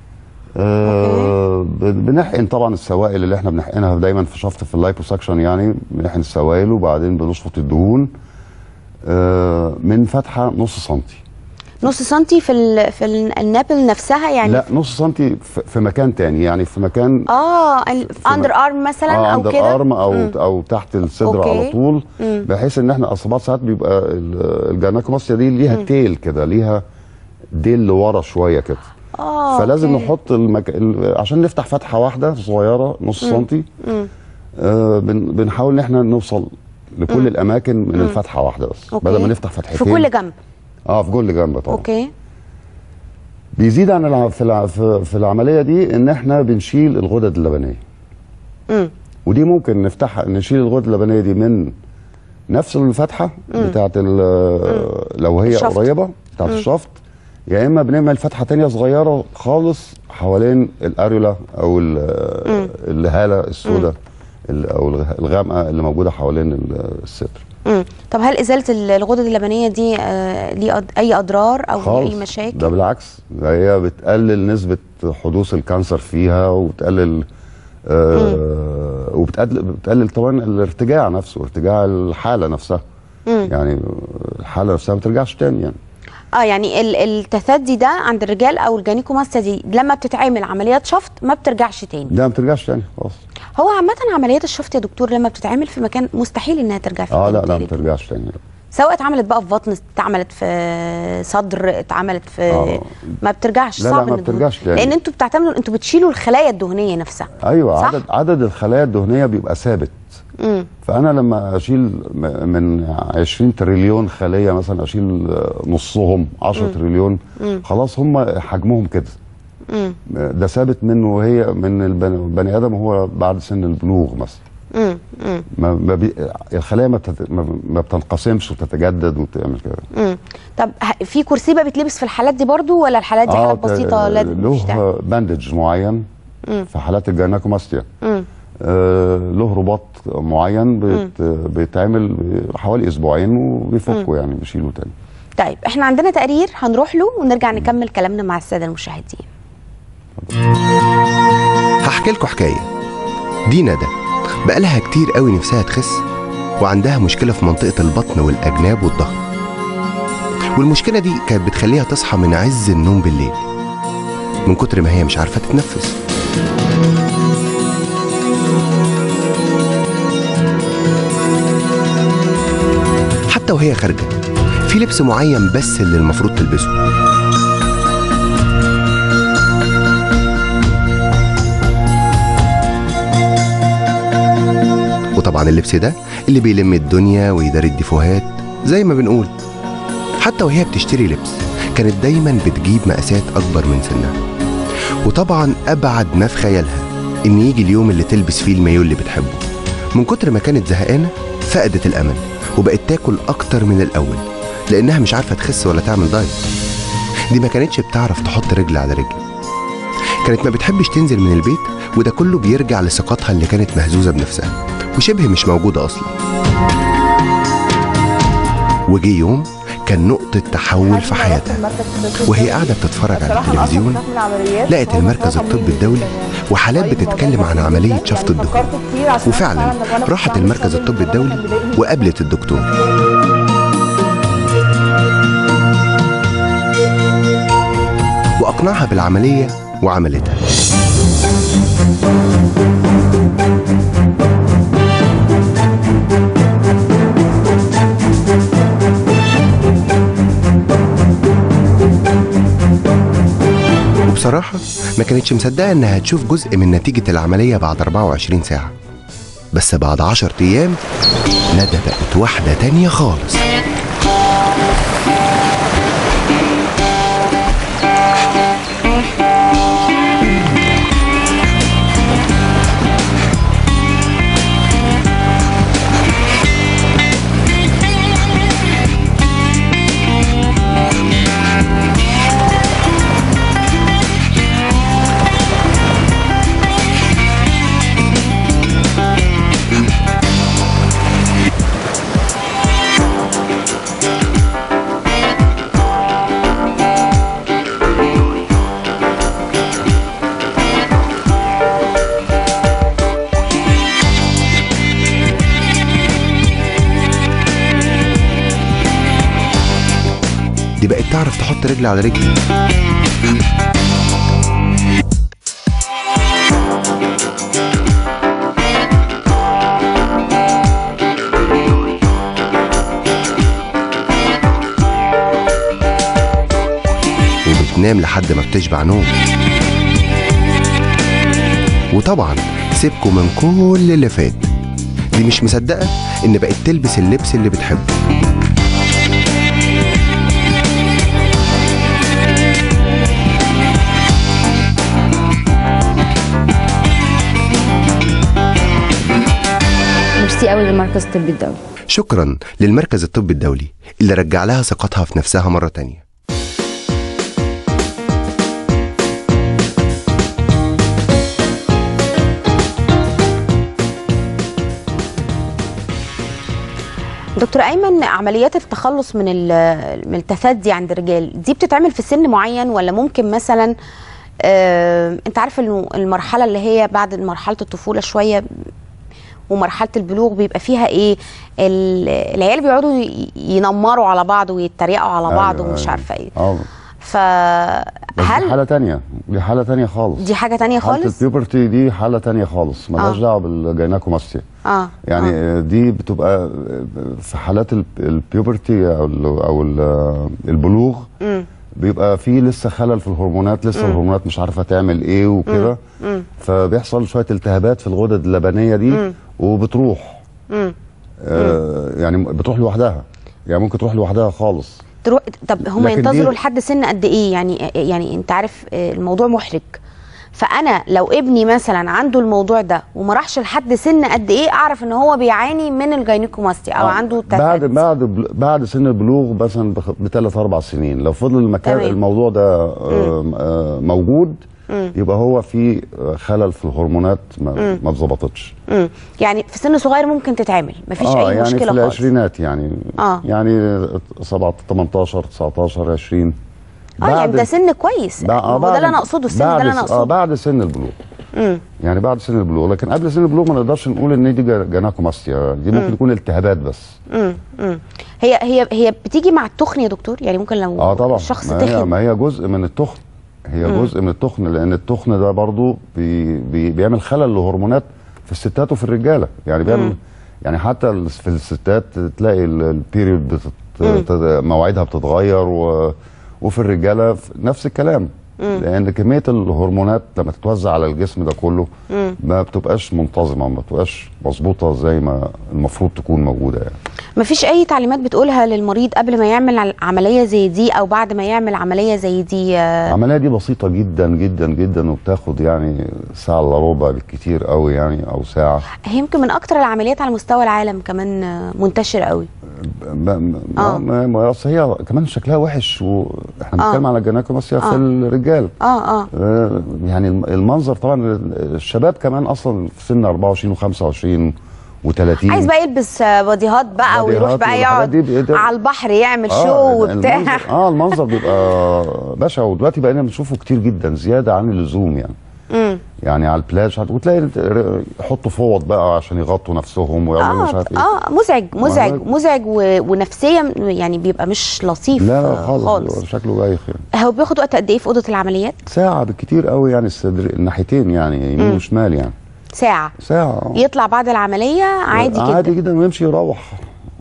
آه بن- بنحقن طبعا السوائل اللي احنا بنحقنها دايما في شفط في اللايبوسكشن يعني بنحقن السوائل وبعدين بنشفط الدهون آه من فتحه نص سنتي نص سنتي في ال... في ال- النابل نفسها يعني لا نص سنتي في في مكان تاني يعني في مكان اه اندر ارم مثلا اه او عند كده الارم او مم. او تحت الصدر أوكي. على طول بحيث ان احنا اصابات ساعات بيبقى ال- الجانكوماستيا دي ليها تيل كده ليها ديل لورا شويه كده اه فلازم أوكي. نحط المك... ال- عشان نفتح فتحه واحده صغيره نص سنتي آه بن... بنحاول ان احنا نوصل لكل الاماكن من الفتحه واحده بس أوكي. بدل ما نفتح فتحتين في كل جنب اه في كل جنب طبعا اوكي بيزيد عن الع... في, الع... في في العمليه دي ان احنا بنشيل الغدد اللبنيه امم ودي ممكن نفتحها نشيل الغدة اللبنية دي من نفس الفتحة بتاعت ال- لو هي الشفط. قريبة بتاعت الشفط يا إما بنعمل فتحة تانية صغيرة خالص حوالين الأريولا أو ال- الهالة السوداء ال- أو الغ- الغامقة اللي موجودة حوالين ال- الصدر امم طب هل ازاله ال- الغدد اللبنيه دي آه ليه أض- اي اضرار او ليه خالص اي مشاكل ده بالعكس ده هي بتقلل نسبة حدوث الكانسر فيها وبتقلل آه وبتقلل بتقلل طبعا الارتجاع نفسه ارتجاع الحالة نفسها يعني الحالة نفسها ما بترجعش تاني يعني اه يعني ال- التثدي ده عند الرجال او الجانيكوماستيا دي لما بتتعمل عمليات شفط ما بترجعش تاني ده ما بترجعش تاني خلاص هو عامه عمليات الشفط يا دكتور لما بتتعمل في مكان مستحيل انها ترجع فيه اه تاني لا لا ما تقريباً. بترجعش تاني سواء اتعملت بقى في بطن اتعملت في صدر اتعملت في آه. ما بترجعش لا، لا، صعب ما إن الدهون- بترجعش تاني. لان انتوا بتعتمدوا انتوا بتشيلوا الخلايا الدهنيه نفسها ايوه صح؟ عدد عدد الخلايا الدهنيه بيبقى ثابت امم فانا لما اشيل م- من 20 تريليون خليه مثلا اشيل آه، نصهم 10 تريليون خلاص هم حجمهم كده امم ده ثابت منه وهي من البني البني ادم وهو بعد سن البلوغ مثلا امم امم ما ما بي الخلايا ما, بتت... ما- ما بتنقسمش وتتجدد وتعمل كده امم طب ه- في كرسيبه بتلبس في الحالات دي برضو ولا الحالات دي حالات ت- بسيطه لا مش ده؟ له باندج معين في حالات الجيناكوماستيا مم. آه له رباط معين بيت بيتعمل حوالي اسبوعين وبيفكوا يعني بيشيلوا تاني طيب احنا عندنا تقرير هنروح له ونرجع نكمل كلامنا مع الساده المشاهدين هحكي لكم حكاية دي ندى بقالها كتير قوي نفسها تخس وعندها مشكلة في منطقة البطن والأجناب والظهر والمشكلة دي كانت بتخليها تصحى من عز النوم بالليل من كتر ما هي مش عارفة تتنفس حتى وهي خارجة في لبس معين بس اللي المفروض تلبسه وطبعا اللبس ده اللي بيلم الدنيا ويداري الديفوهات زي ما بنقول حتى وهي بتشتري لبس كانت دايما بتجيب مقاسات اكبر من سنها وطبعا ابعد ما في خيالها ان يجي اليوم اللي تلبس فيه المايو اللي بتحبه من كتر ما كانت زهقانه فقدت الامل وبقت تاكل اكتر من الاول لانها مش عارفه تخس ولا تعمل دايت دي ما كانتش بتعرف تحط رجل على رجل كانت ما بتحبش تنزل من البيت وده كله بيرجع لثقتها اللي كانت مهزوزه بنفسها وشبه مش موجوده اصلا وجه يوم كان نقطة تحول في حياتها وهي قاعدة بتتفرج على التلفزيون لقت المركز الطبي الدولي وحالات بتتكلم عن عملية شفط الدهون وفعلا راحت المركز الطبي الدولي وقابلت الدكتور وأقنعها بالعملية وعملتها بصراحة ما كانتش مصدقة إنها هتشوف جزء من نتيجة العملية بعد 24 ساعة بس بعد 10 أيام ندى بقت واحدة تانية خالص دي بقت تعرف تحط رجل على رجل وبتنام لحد ما بتشبع نوم وطبعا سيبكوا من كل اللي فات دي مش مصدقة إن بقت تلبس اللبس اللي بتحبه ميرسي قوي للمركز الطبي الدولي شكرا للمركز الطبي الدولي اللي رجع لها ثقتها في نفسها مرة تانية دكتور ايمن عمليات التخلص من ال- من التثدي عند الرجال دي بتتعمل في سن معين ولا ممكن مثلا آه انت عارف انه المرحله اللي هي بعد مرحله الطفوله شويه ومرحله البلوغ بيبقى فيها ايه ال- العيال بيقعدوا ي- ينمروا على بعض ويتريقوا على بعض أيوة، ومش أيوة. عارفه ايه اه بس دي فهل حاله تانية دي حاله تانية خالص دي حاجه تانية حاله خالص البيوبرتي دي حاله تانية خالص ملهاش آه. دعوه بالجيناكوماستيا اه يعني آه. آه. دي بتبقى في حالات ال- البيوبرتي او ال او ال البلوغ مم. بيبقى في لسه خلل في الهرمونات لسه الهرمونات مش عارفه تعمل ايه وكده مم. فبيحصل شويه التهابات في الغدد اللبنيه دي مم. وبتروح مم. آه يعني بتروح لوحدها يعني ممكن تروح لوحدها خالص تروح طب هم لكن ينتظروا دي- لحد سن قد ايه يعني يعني انت عارف آه، الموضوع محرج فانا لو ابني مثلا عنده الموضوع ده وما راحش لحد سن قد ايه اعرف ان هو بيعاني من الجينيكوماستيا او آه، عنده بعد تثدي بعد بل- بعد سن البلوغ مثلا بثلاث اربع سنين لو فضل المكان تمام. الموضوع ده آه، آه، موجود مم. يبقى هو في آه، خلل في الهرمونات ما ما اتظبطتش مم. يعني في سن صغير ممكن تتعمل مفيش اه اي يعني مشكله في خالص العشرينات يعني آه. يعني 7 18 19 20 اه يعني ده سن كويس بع- هو ده اللي انا اقصده السن ده بعد اللي انا س- اه اقصده بعد سن البلوغ مم. يعني بعد سن البلوغ لكن قبل سن البلوغ ما نقدرش نقول ان دي جا- جيناكوماستيا دي ممكن تكون التهابات بس مم. مم. هي هي هي بتيجي مع التخن يا دكتور يعني ممكن لو اه طبعا الشخص ما هي, تخن ما هي جزء من التخن هي مم. جزء من التخن لان التخن ده برضو بي بي بيعمل خلل لهرمونات في الستات وفي الرجاله يعني بيعمل مم. يعني حتى ال- في الستات تلاقي ال- البيريود بتت مم. تد- مواعيدها بتتغير و وفي الرجاله ف- نفس الكلام مم. لان كميه الهرمونات لما تتوزع على الجسم ده كله مم. ما بتبقاش منتظمه ما بتبقاش مظبوطه زي ما المفروض تكون موجوده يعني مفيش اي تعليمات بتقولها للمريض قبل ما يعمل ع- عمليه زي دي او بعد ما يعمل عمليه زي دي آه، العمليه دي بسيطه جدا جدا جدا وبتاخد يعني ساعه الا ربع بالكتير قوي يعني او ساعه هي يمكن من اكتر العمليات على مستوى العالم كمان آه، منتشره قوي ما ما آه. ما ما أصل هي كمان شكلها وحش واحنا آه. بنتكلم على الجناكوماسيا آه. في الرجال اه اه آه، يعني الم- المنظر طبعا الشباب كمان اصلا في سن 24 و25 و30 عايز بقى يلبس آه، بوديهات بقى ويروح بوديهات بقى والحاجات يقعد دي بيقدر- على البحر يعمل آه، شو المنظر- وبتاع اه المنظر بيبقى بشع ودلوقتي بقينا بنشوفه كتير جدا زياده عن اللزوم يعني مم. يعني على البلاج هت- وتلاقي ال- يحطوا فوط بقى عشان يغطوا نفسهم ويعملوا مش اه عارف ايه اه مزعج مزعج ما- مزعج و... ونفسيا يعني بيبقى مش لطيف لا آه، لا خالص, خالص شكله بايخ يعني هو بياخد وقت قد ايه في اوضه العمليات ساعة بالكتير قوي يعني الصدر الناحيتين يعني يمين مم. وشمال يعني ساعه ساعة يطلع بعد العمليه عادي, عادي جدا جدا ويمشي يروح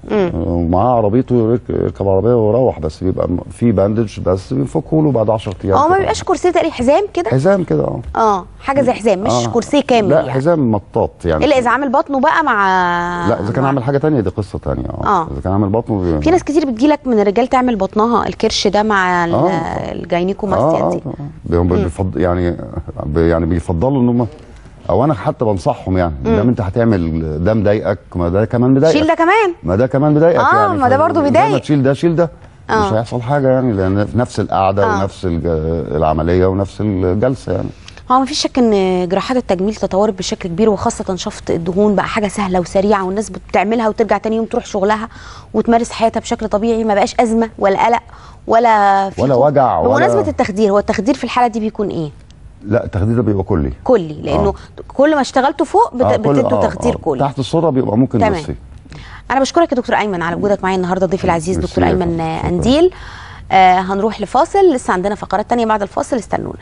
ومعاه عربيته يرك- يركب عربيه ويروح بس بيبقى م- في باندج بس بيفكوا له بعد 10 ايام اه ما كده. بيبقاش كرسي تقريبا حزام كده حزام كده اه اه حاجه زي حزام مش آه. كرسي كامل لا يعني حزام مطاط يعني الا اذا عامل بطنه بقى مع لا اذا كان مع- عامل حاجه تانية دي قصه تانية اه آه. اذا كان عامل بطنه بي... في ناس كتير بتجيلك من الرجال تعمل بطنها الكرش ده مع ال- آه. الجاينيكوماستيا اه دي اه بي- بيفض... يعني ب- يعني بيفضلوا ان هم او انا حتى بنصحهم يعني دام انت هتعمل ده مضايقك ما ده كمان مضايقك شيل ده كمان ما ده كمان مضايقك آه، يعني ما ده برضه زي بيضايق. ما تشيل ده شيل ده آه. مش هيحصل حاجه يعني لان في نفس القعده آه. ونفس الج... العمليه ونفس الجلسه يعني هو مفيش شك ان جراحات التجميل تطورت بشكل كبير وخاصه شفط الدهون بقى حاجه سهله وسريعه والناس بتعملها وترجع تاني يوم تروح شغلها وتمارس حياتها بشكل طبيعي ما بقاش ازمه ولا قلق ولا في ولا خوف. وجع ولا- بمناسبه التخدير هو التخدير في الحاله دي بيكون ايه لا التخدير ده بيبقى كلي كلي لانه آه. كل ما اشتغلته فوق بت... آه، كل- بتدوا آه، تخدير آه. كلي تحت الصوره بيبقى ممكن تمام. نصي انا بشكرك يا دكتور ايمن على وجودك معايا النهارده ضيفي العزيز ميرسي دكتور يا ايمن فندم. آه، شكراً. انديل آه هنروح لفاصل لسه عندنا فقرات تانية بعد الفاصل استنونا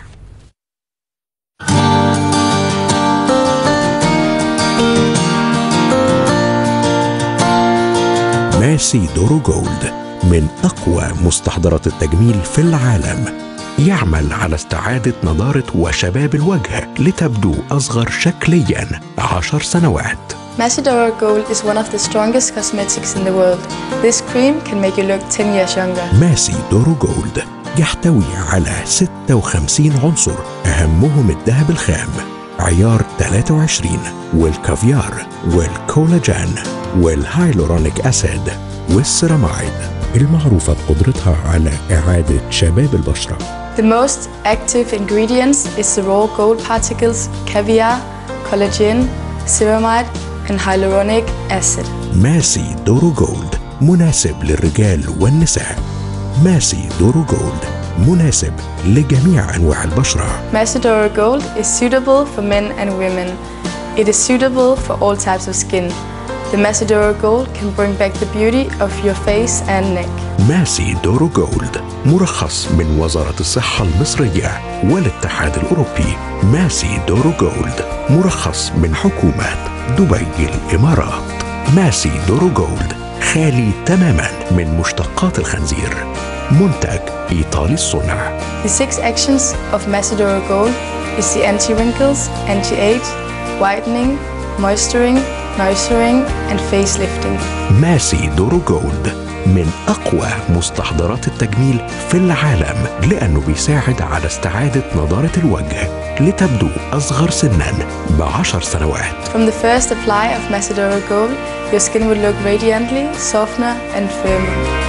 ماسي دورو جولد من أقوى مستحضرات التجميل في العالم يعمل على استعادة نضارة وشباب الوجه لتبدو أصغر شكليا عشر سنوات Macedora Gold is one of the strongest cosmetics in the world. This cream can make you look 10 years younger. ماسي دورو جولد يحتوي على 56 عنصر أهمهم الذهب الخام عيار 23 والكافيار والكولاجين والهايلورونيك أسيد والسيرامايد المعروفة بقدرتها على إعادة شباب البشرة The most active ingredients is the raw gold particles, caviar, collagen, ceramide, and hyaluronic acid. ماسي دورو جولد مناسب للرجال والنساء ماسي دورو جولد مناسب لجميع أنواع البشرة Macedora Gold is suitable for men and women. It is suitable for all types of skin. The Macedora Gold can bring back the beauty of your face and neck. ماسي دورو جولد مرخص من وزارة الصحة المصرية والاتحاد الأوروبي ماسي دورو جولد مرخص من حكومة دبي الإمارات ماسي دورو جولد خالي تماما من مشتقات الخنزير منتج إيطالي الصنع The six actions of Macedora Gold is the anti-wrinkles, anti-age, whitening, moisturing, nourishing, and facelifting. ماسي دورو جولد من أقوى مستحضرات التجميل في العالم لأنه بيساعد على استعادة نضارة الوجه لتبدو أصغر سنا بعشر سنوات From the first apply of Macedora Gold, your skin will look radiantly, softer, and firmer.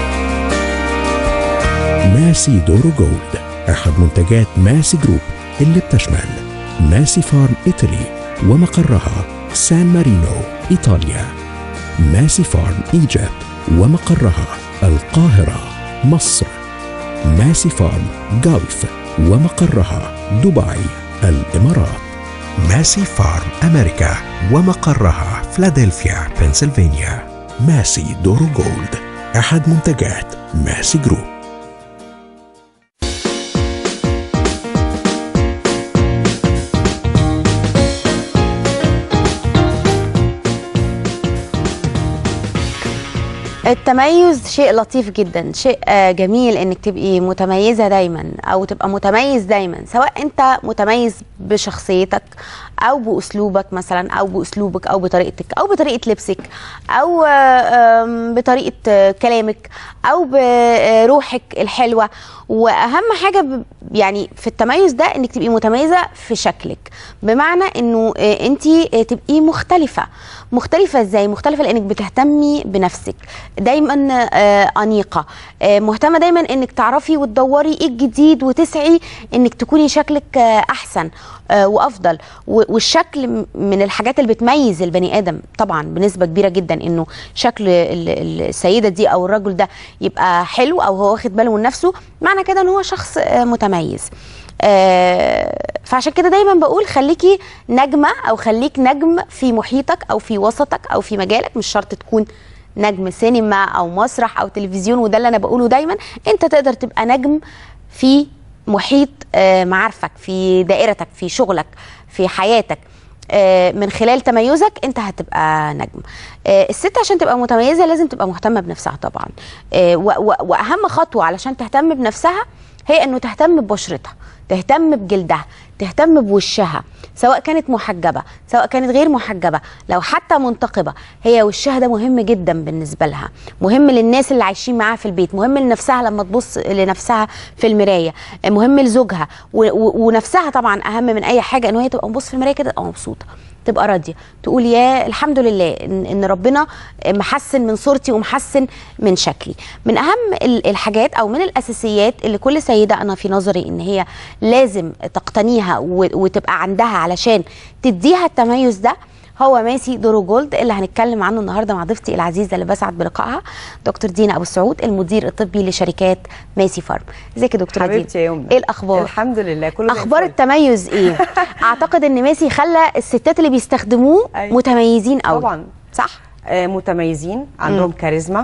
ماسي دورو جولد أحد منتجات ماسي جروب اللي بتشمل ماسي فارم إيطالي ومقرها سان مارينو إيطاليا ماسي فارم إيجيبت ومقرها القاهرة مصر ماسي فارم جولف ومقرها دبي الإمارات ماسي فارم أمريكا ومقرها فلادلفيا بنسلفانيا ماسي دورو جولد أحد منتجات ماسي جروب التميز شيء لطيف جدا شيء آه، جميل انك تبقي متميزه دايما او تبقى متميز دايما سواء انت متميز بشخصيتك او باسلوبك مثلا او باسلوبك او بطريقتك او بطريقه لبسك او آه، آم، بطريقه آه، كلامك او بروحك الحلوه واهم حاجه ب- يعني في التميز ده انك تبقي متميزه في شكلك بمعنى انه انت تبقي مختلفه مختلفه ازاي مختلفه لانك بتهتمي بنفسك دايما آه، انيقه آه، مهتمه دايما انك تعرفي وتدوري ايه الجديد وتسعي انك تكوني شكلك آه، احسن آه، وافضل و- والشكل م- من الحاجات اللي بتميز البني ادم طبعا بنسبه كبيره جدا انه شكل ال- ال- السيده دي او الرجل ده يبقى حلو او هو واخد باله من نفسه معنى كده ان هو شخص آه، متميز آه، فعشان كده دايما بقول خليكي نجمه او خليك نجم في محيطك او في وسطك او في مجالك مش شرط تكون نجم سينما او مسرح او تلفزيون وده اللي انا بقوله دايما انت تقدر تبقى نجم في محيط آه، معارفك في دائرتك في شغلك في حياتك آه، من خلال تميزك انت هتبقى نجم آه، الست عشان تبقى متميزه لازم تبقى مهتمه بنفسها طبعا آه، و- و- واهم خطوه علشان تهتم بنفسها هي انه تهتم ببشرتها تهتم بجلدها تهتم بوشها سواء كانت محجبه سواء كانت غير محجبه لو حتى منتقبه هي وشها ده مهم جدا بالنسبه لها مهم للناس اللي عايشين معاها في البيت مهم لنفسها لما تبص لنفسها في المرايه مهم لزوجها و- و- ونفسها طبعا اهم من اي حاجه ان هي تبقى مبص في المرايه كده تبقى مبسوطه تبقى راضيه تقول يا الحمد لله ان, إن ربنا محسن من صورتي ومحسن من شكلي من اهم ال- الحاجات او من الاساسيات اللي كل سيده انا في نظري ان هي لازم تقتنيها و- وتبقى عندها علشان تديها التميز ده هو ماسي دورو جولد اللي هنتكلم عنه النهارده مع ضيفتي العزيزه اللي بسعد بلقائها دكتور دينا ابو السعود المدير الطبي لشركات ماسي فارم ازيك يا دكتوره دينا حبيبتي يا يمنى ايه الاخبار الحمد لله كله زي اخبار الفل. التميز ايه اعتقد ان ماسي خلى الستات اللي بيستخدموه أيوة. متميزين قوي طبعا صح آه متميزين عندهم كاريزما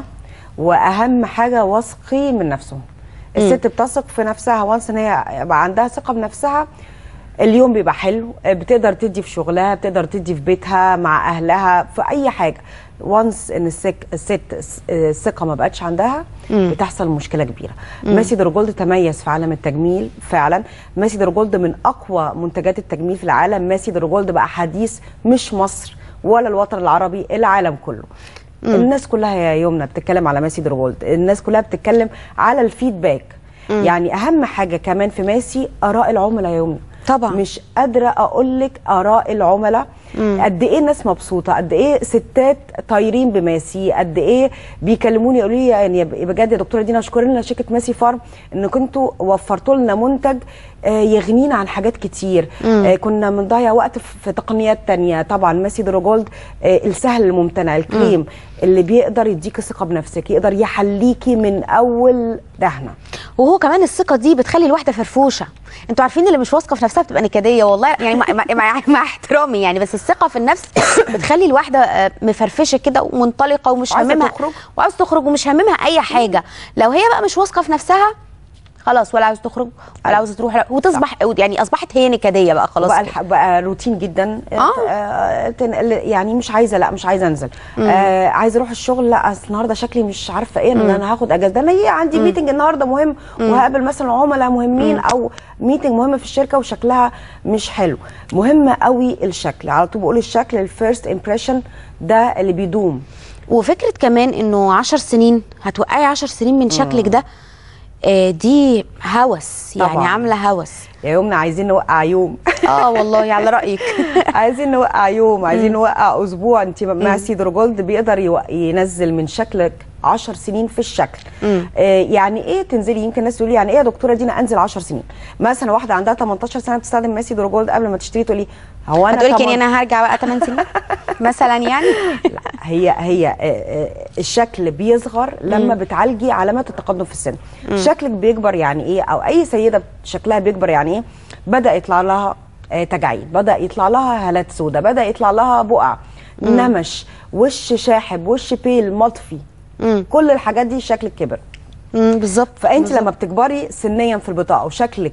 واهم حاجه واثقي من نفسهم الست بتثق في نفسها وانس ان هي يبقى عندها ثقه بنفسها اليوم بيبقى حلو آه، بتقدر تدي في شغلها بتقدر تدي في بيتها مع اهلها في اي حاجه وانس ان السك الست الس- آه، الثقه ما بقتش عندها بتحصل مشكله كبيره ماسي درجولد تميز في عالم التجميل فعلا ماسي درجولد من اقوى منتجات التجميل في العالم ماسي درجولد بقى حديث مش مصر ولا الوطن العربي العالم كله الناس كلها يا يمنى بتتكلم على ماسي درجولد الناس كلها بتتكلم على الفيدباك يعني اهم حاجه كمان في ماسي اراء العملاء يا يمنى طبعا. مش قادره اقول لك اراء العملاء قد ايه الناس مبسوطه قد ايه ستات طايرين بماسي قد ايه بيكلموني يقولوا لي يعني بجد يا دكتوره دينا اشكر لنا شركه ماسي فارم ان كنتوا وفرتوا لنا منتج آه، يغنينا عن حاجات كتير آه، كنا بنضيع وقت في في تقنيات تانية طبعا ماسي دروجولد آه، السهل الممتنع الكريم اللي بيقدر يديكي ثقه بنفسك يقدر يحليكي من اول دهنه وهو كمان الثقه دي بتخلي الواحده فرفوشه انتوا عارفين اللي مش واثقه في نفسها بتبقى نكديه والله يعني مع, مع, مع, مع احترامي يعني بس الثقه في النفس بتخلي الواحده آه، مفرفشه كده ومنطلقه ومش وعايزة هاممها تخرج. وعاوز تخرج ومش هاممها اي حاجه لو هي بقى مش واثقه في نفسها خلاص ولا عاوزه تخرج ولا عاوزه تروح لا- وتصبح يعني اصبحت هي نكديه بقى خلاص بقى كده. الح... بقى روتين جدا آه. آه. تن... يعني مش عايزه لا مش عايزه انزل آه عايزه اروح الشغل لا اصل النهارده شكلي مش عارفه ايه ان انا هاخد اجازه ده انا هي عندي ميتنج النهارده مهم وهقابل مثلا عملاء مهمين او ميتنج مهم في الشركه وشكلها مش حلو مهم قوي الشكل على طول بقول الشكل الفيرست امبريشن ده اللي بيدوم وفكره كمان انه عشر سنين هتوقعي عشر سنين من شكلك ده آه، دي هوس يعني طبعاً. عامله هوس يا يومنا عايزين نوقع يوم اه والله على رايك عايزين نوقع يوم عايزين نوقع اسبوع انت مع سيدرو جولد بيقدر يو- ينزل من شكلك 10 سنين في الشكل آه يعني ايه تنزلي يمكن الناس تقول لي يعني ايه يا دكتوره دينا انزل 10 سنين مثلا واحده عندها 18 سنه بتستخدم ماسي درو جولد قبل ما تشتري تقول لي هو انا هتقولي يعني 18 انا هرجع بقى 8 سنين مثلا يعني لا هي هي آه، آه، الشكل بيصغر لما بتعالجي علامات التقدم في السن شكلك بيكبر يعني ايه او اي سيده شكلها بيكبر يعني ايه بدا يطلع لها آه، تجاعيد بدا يطلع لها هالات سوداء بدا يطلع لها بقع نمش وش شاحب وش بيل مطفي كل الحاجات دي شكلك كبر امم بالظبط فانت بالظبط. لما بتكبري سنيا في البطاقه وشكلك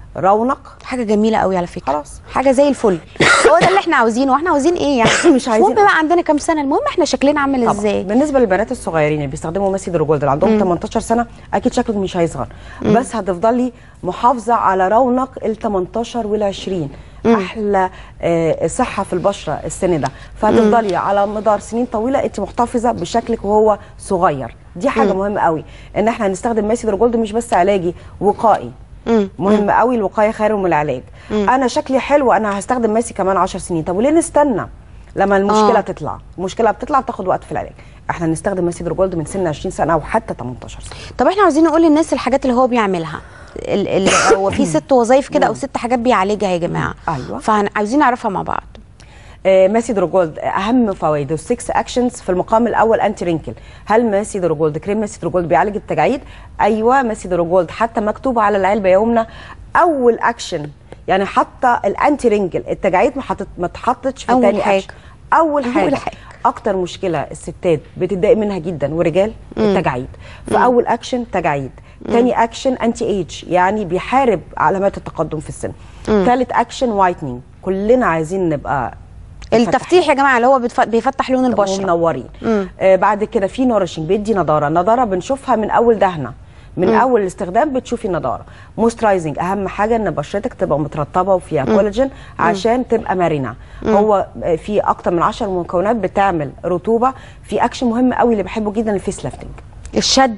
رونق حاجه جميله قوي على فكره خلاص. حاجه زي الفل هو ده اللي احنا عاوزينه واحنا عاوزين ايه يعني مش عايزين المهم بقى عندنا كام سنه المهم احنا شكلنا عامل طبعا ازاي بالنسبه للبنات الصغيرين اللي بيستخدموا ماسي درو جولد اللي عندهم 18 سنه اكيد شكلك مش هيصغر بس هتفضلي محافظه على رونق ال 18 وال 20 احلى آه، صحه في البشره السن ده فهتفضلي على مدار سنين طويله انت محتفظه بشكلك وهو صغير دي حاجه مهمه قوي ان احنا هنستخدم ماسي درو جولد مش بس علاجي وقائي مهم قوي الوقايه خير من العلاج انا شكلي حلو انا هستخدم ماسي كمان 10 سنين طب وليه نستنى لما المشكله آه. آه. تطلع المشكله بتطلع بتاخد وقت في العلاج احنا نستخدم ماسي درو جولد من سن 20 سنه او حتى 18 سنه طب احنا عاوزين نقول للناس الحاجات اللي هو بيعملها ال ال هو في ست وظايف كده او ست حاجات بيعالجها يا جماعه أيوة. فعاوزين نعرفها مع بعض آه، ماسي درو جولد اهم فوائده 6 اكشنز في المقام الاول انتي رينكل هل ماسي درو جولد كريم ماسي درو جولد بيعالج التجاعيد ايوه ماسي درو جولد حتى مكتوب على العلبه يومنا اول اكشن يعني حتى الانتي رينكل التجاعيد ما حطت ما اتحطتش في أول تاني حاجة. أكشن. اول أول حاجه, حاجة. اكتر مشكله الستات بتتضايق منها جدا ورجال التجاعيد فاول اكشن تجاعيد تاني اكشن انتي ايج يعني بيحارب علامات التقدم في السن ثالث اكشن وايتنينج كلنا عايزين نبقى التفتيح يا جماعه اللي هو بتف- بيفتح لون البشره ومنورين مم. آه بعد كده في نورشنج بيدي نضاره النضاره بنشوفها من اول دهنه من مم. اول الاستخدام بتشوفي النضاره مويسترايزنج اهم حاجه ان بشرتك تبقى مترطبه وفيها مم. كولاجين عشان تبقى مرنه مم. هو آه، في اكتر من 10 مكونات بتعمل رطوبه في اكشن مهم قوي اللي بحبه جدا الفيس لافتنج الشد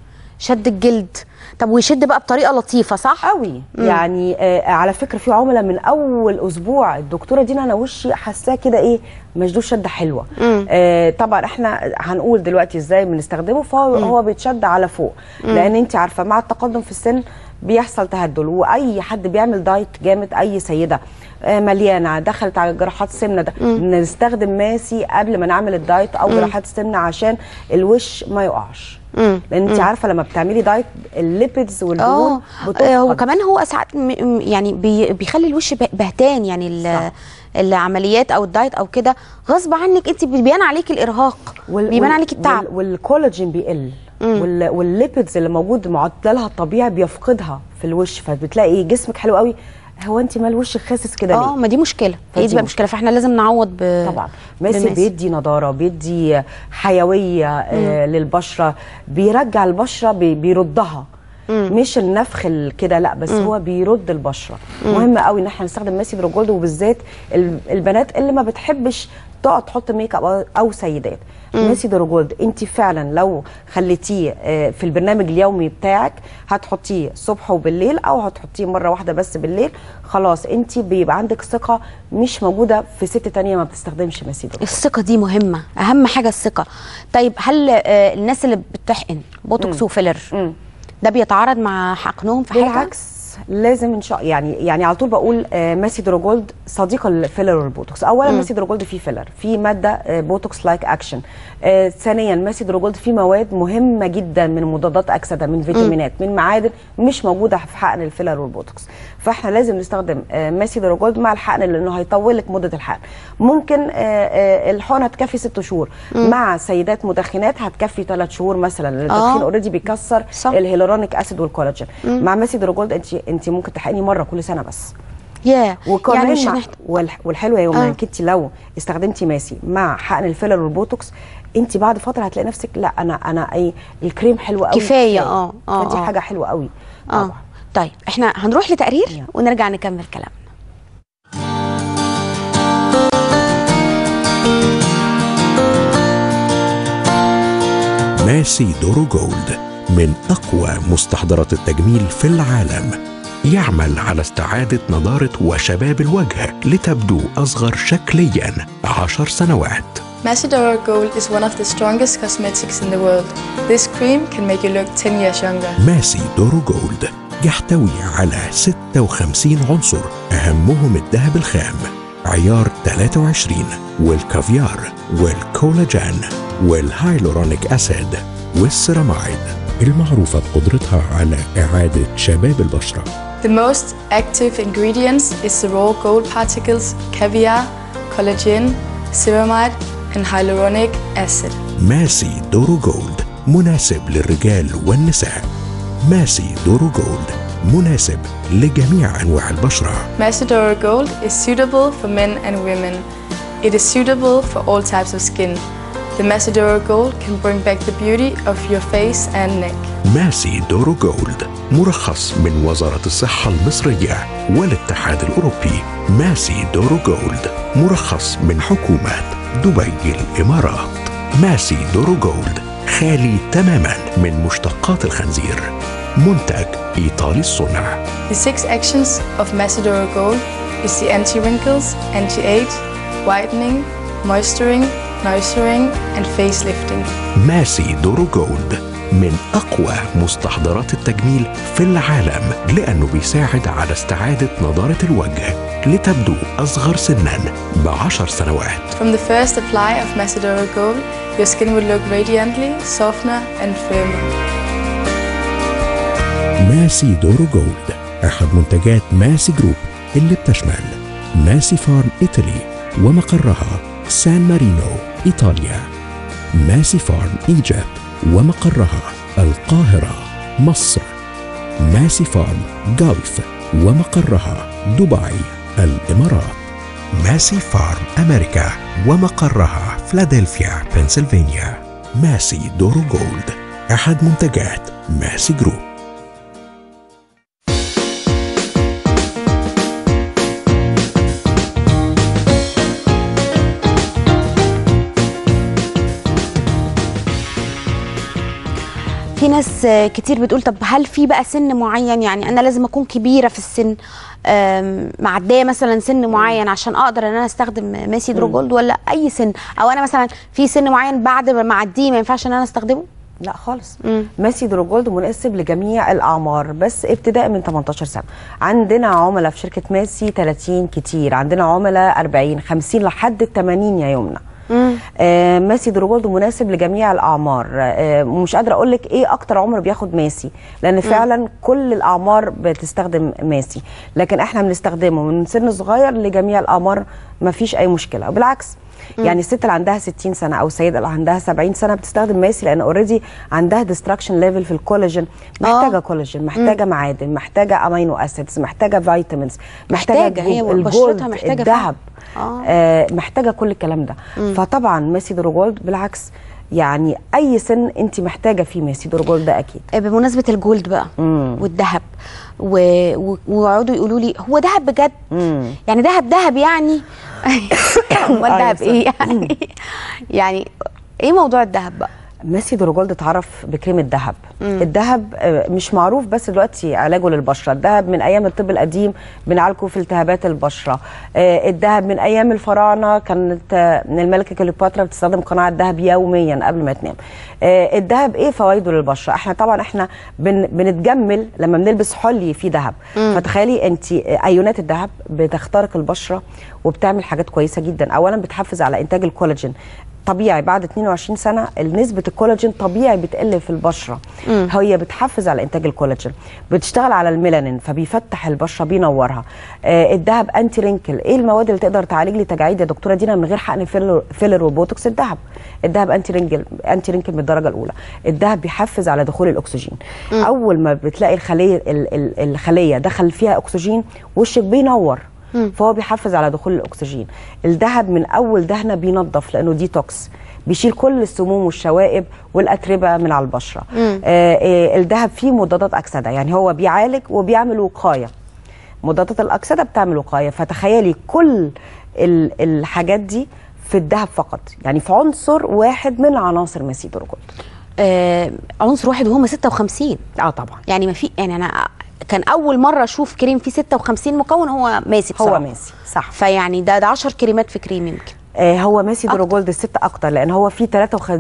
شد الجلد طب ويشد بقى بطريقه لطيفه صح قوي يعني آه على فكره في عملاء من اول اسبوع الدكتوره دينا انا وشي حاساه كده ايه مشدود شده حلوه مم. آه طبعا احنا هنقول دلوقتي ازاي بنستخدمه فهو مم. هو بيتشد على فوق مم. لان انت عارفه مع التقدم في السن بيحصل تهدل واي حد بيعمل دايت جامد اي سيده آه، مليانه دخلت على جراحات السمنه ده نستخدم ماسي قبل ما نعمل الدايت او مم. جراحات السمنه عشان الوش ما يقعش مم. لان انت مم. عارفه لما بتعملي دايت الليبيدز والدهون اه بتفقد. آه، هو كمان هو ساعات م- م- يعني بي بيخلي الوش به- بهتان يعني ال- العمليات او الدايت او كده غصب عنك انت بيبان عليك الارهاق بيبان عليك التعب وال والكولاجين بيقل وال والليبيدز اللي موجود معدلها الطبيعي بيفقدها في الوش فبتلاقي جسمك حلو قوي هو انت مال وشك خاسس كده ليه اه ما دي مشكله هي فدي دي بقى مشكله فاحنا لازم نعوض ب طبعا ماسي بماسي. بيدي نضاره بيدي حيويه آه للبشره بيرجع البشره بي بيردها مش النفخ ال- كده لا بس مم. هو بيرد البشره مم. مهم قوي ان احنا نستخدم ماسي دروجولد وبالذات ال- البنات اللي ما بتحبش تقعد تحط ميك اب أو- او سيدات مم. ماسي دروجولد انت فعلا لو خليتيه آه، في البرنامج اليومي بتاعك هتحطيه الصبح وبالليل او هتحطيه مره واحده بس بالليل خلاص انت بيبقى عندك ثقه مش موجوده في ست تانية ما بتستخدمش ماسي دروجولد الثقه دي مهمه اهم حاجه الثقه طيب هل آه، الناس اللي بتحقن بوتوكس مم. وفيلر ده بيتعارض مع حقنهم في حاجه بالعكس لازم ان شاء يعني يعني على طول بقول آه، ماسي دروجولد صديقه للفيلر والبوتوكس اولا مم. ماسي دروجولد فيه فيلر فيه ماده آه، بوتوكس لايك اكشن آه، ثانيا ماسي دروجولد فيه مواد مهمه جدا من مضادات اكسده من فيتامينات من معادن مش موجوده في حقن الفيلر والبوتوكس فاحنا لازم نستخدم آه، ماسي دروجولد مع الحقن لانه هيطول لك مده الحقن ممكن آه، آه، الحقنه هتكفي ست شهور مم. مع سيدات مدخنات هتكفي ثلاث شهور مثلا لان آه. التدخين اوريدي بيكسر الهيلورونيك اسيد والكولاجين مم. مع ماسي دروجولد انت انت ممكن تحقني مره كل سنه بس ياه وكمان يعني مش مع هنحت... والح- والحلو يا يومنا آه. انك انت لو استخدمتي ماسي مع حقن الفيلر والبوتوكس انت بعد فتره هتلاقي نفسك لا انا انا اي الكريم حلو قوي كفاية، اه، اه، فدي اه. حاجه حلوه قوي اه طيب احنا هنروح لتقرير ونرجع نكمل كلامنا ماسي دورو جولد من أقوى مستحضرات التجميل في العالم يعمل على استعادة نضارة وشباب الوجه لتبدو أصغر شكليا عشر سنوات Macedora Gold is one of the strongest cosmetics in the world. This cream can make you look 10 years younger. ماسي دورو جولد يحتوي على 56 عنصر أهمهم الذهب الخام عيار 23 والكافيار والكولاجين والهايلورونيك أسيد والسيرامايد المعروفة بقدرتها على إعادة شباب البشرة The most active ingredients is the raw gold particles, caviar, collagen, ceramide, and hyaluronic acid. ماسي دورو جولد مناسب للرجال والنساء ماسي دورو جولد مناسب لجميع أنواع البشرة Macedora Gold is suitable for men and women. It is suitable for all types of skin. The Macedora Gold can bring back the beauty of your face and neck. ماسي دورو جولد مرخص من وزارة الصحة المصرية والاتحاد الأوروبي ماسي دورو جولد مرخص من حكومة دبي الإمارات ماسي دورو جولد خالي تماما من مشتقات الخنزير منتج إيطالي الصنع The six actions of Macedora Gold is the anti-wrinkles, anti-age, whitening, moisturing, nourishing, and facelifting. ماسي دورو جولد من أقوى مستحضرات التجميل في العالم لأنه بيساعد على استعادة نضارة الوجه لتبدو أصغر سنا بعشر سنوات From the first apply of Macedora Gold, your skin will look radiantly, softer, and firmer. ماسي دورو جولد أحد منتجات ماسي جروب اللي بتشمل ماسي فارم إيطالي ومقرها سان مارينو إيطاليا ماسي فارم إيجيبت ومقرها القاهرة مصر ماسي فارم جلف ومقرها دبي الإمارات ماسي فارم أمريكا ومقرها فلادلفيا بنسلفانيا ماسي دورو جولد أحد منتجات ماسي جروب في ناس آه، كتير بتقول طب هل في بقى سن معين يعني انا لازم اكون كبيره في السن آم، معديه مثلا سن معين عشان اقدر ان انا استخدم ماسي درو جولد ولا اي سن او انا مثلا في سن معين بعد ما اعديه ما ينفعش ان انا استخدمه لا خالص ماسي درو جولد مناسب لجميع الاعمار بس ابتداء من 18 سنه عندنا عملاء في شركه ماسي 30 كتير عندنا عملاء 40 50 لحد 80 يا يمنى آه ماسي درو جولد مناسب لجميع الاعمار آه مش قادره اقول لك ايه اكتر عمر بياخد ماسي لان فعلا كل الاعمار بتستخدم ماسي لكن احنا بنستخدمه من سن صغير لجميع الاعمار ما فيش اي مشكله بالعكس يعني الست اللي عندها 60 سنه او السيده اللي عندها 70 سنه بتستخدم ماسي لان اوريدي عندها ديستراكشن ليفل في الكولاجين محتاجه كولاجين محتاجه معادن محتاجه امينو اسيدز محتاجه فيتامينز محتاجه, محتاجة، هي الجولد، بشرتها محتاجة الذهب آه. آه محتاجه كل الكلام ده فطبعا ماسي درو جولد بالعكس يعني اي سن انت محتاجه فيه ماسي درو جولد ده اكيد آه، بمناسبه الجولد بقى مم. والذهب و... و... ويقعدوا يقولوا لي هو ذهب بجد مم. يعني ذهب ذهب يعني امال أيوة ذهب صح. ايه يعني يعني ايه موضوع الذهب بقى ماسي درو جولد اتعرف بكريم الذهب الذهب آه، مش معروف بس دلوقتي علاجه للبشره الذهب من ايام الطب القديم بنعالجه في التهابات البشره آه، الذهب من ايام الفراعنه كانت آه، الملكه كليوباترا بتستخدم قناع الذهب يوميا قبل ما تنام آه، الذهب ايه فوائده للبشره احنا طبعا احنا بن بنتجمل لما بنلبس حلي فيه ذهب فتخيلي انت آه، ايونات الذهب بتخترق البشره وبتعمل حاجات كويسه جدا اولا بتحفز على انتاج الكولاجين طبيعي بعد 22 سنه نسبه الكولاجين طبيعي بتقل في البشره هي بتحفز على انتاج الكولاجين بتشتغل على الميلانين فبيفتح البشره بينورها آه الذهب انتي رينكل ايه المواد اللي تقدر تعالج لي تجاعيد يا دكتوره دينا من غير حقن فيلر, فيلر وبوتوكس الذهب الذهب انتي رينكل انتي رينكل من الدرجه الاولى الذهب بيحفز على دخول الاكسجين اول ما بتلاقي الخليه ال- ال- الخليه دخل فيها اكسجين وشك بينور فهو بيحفز على دخول الاكسجين الذهب من اول دهنه بينظف لانه ديتوكس بيشيل كل السموم والشوائب والاتربه من على البشره آه آه الذهب فيه مضادات اكسده يعني هو بيعالج وبيعمل وقايه مضادات الاكسده بتعمل وقايه فتخيلي كل ال- الحاجات دي في الذهب فقط يعني في عنصر واحد من عناصر ماسي درجولد آه عنصر واحد وهم 56 اه طبعا يعني ما في يعني انا كان اول مره اشوف كريم فيه 56 مكون هو ماسي هو بصراحه ماسي صح فيعني ده ده 10 كريمات في كريم يمكن آه هو ماسي أكتر. دروجولد الست اكتر لان هو فيه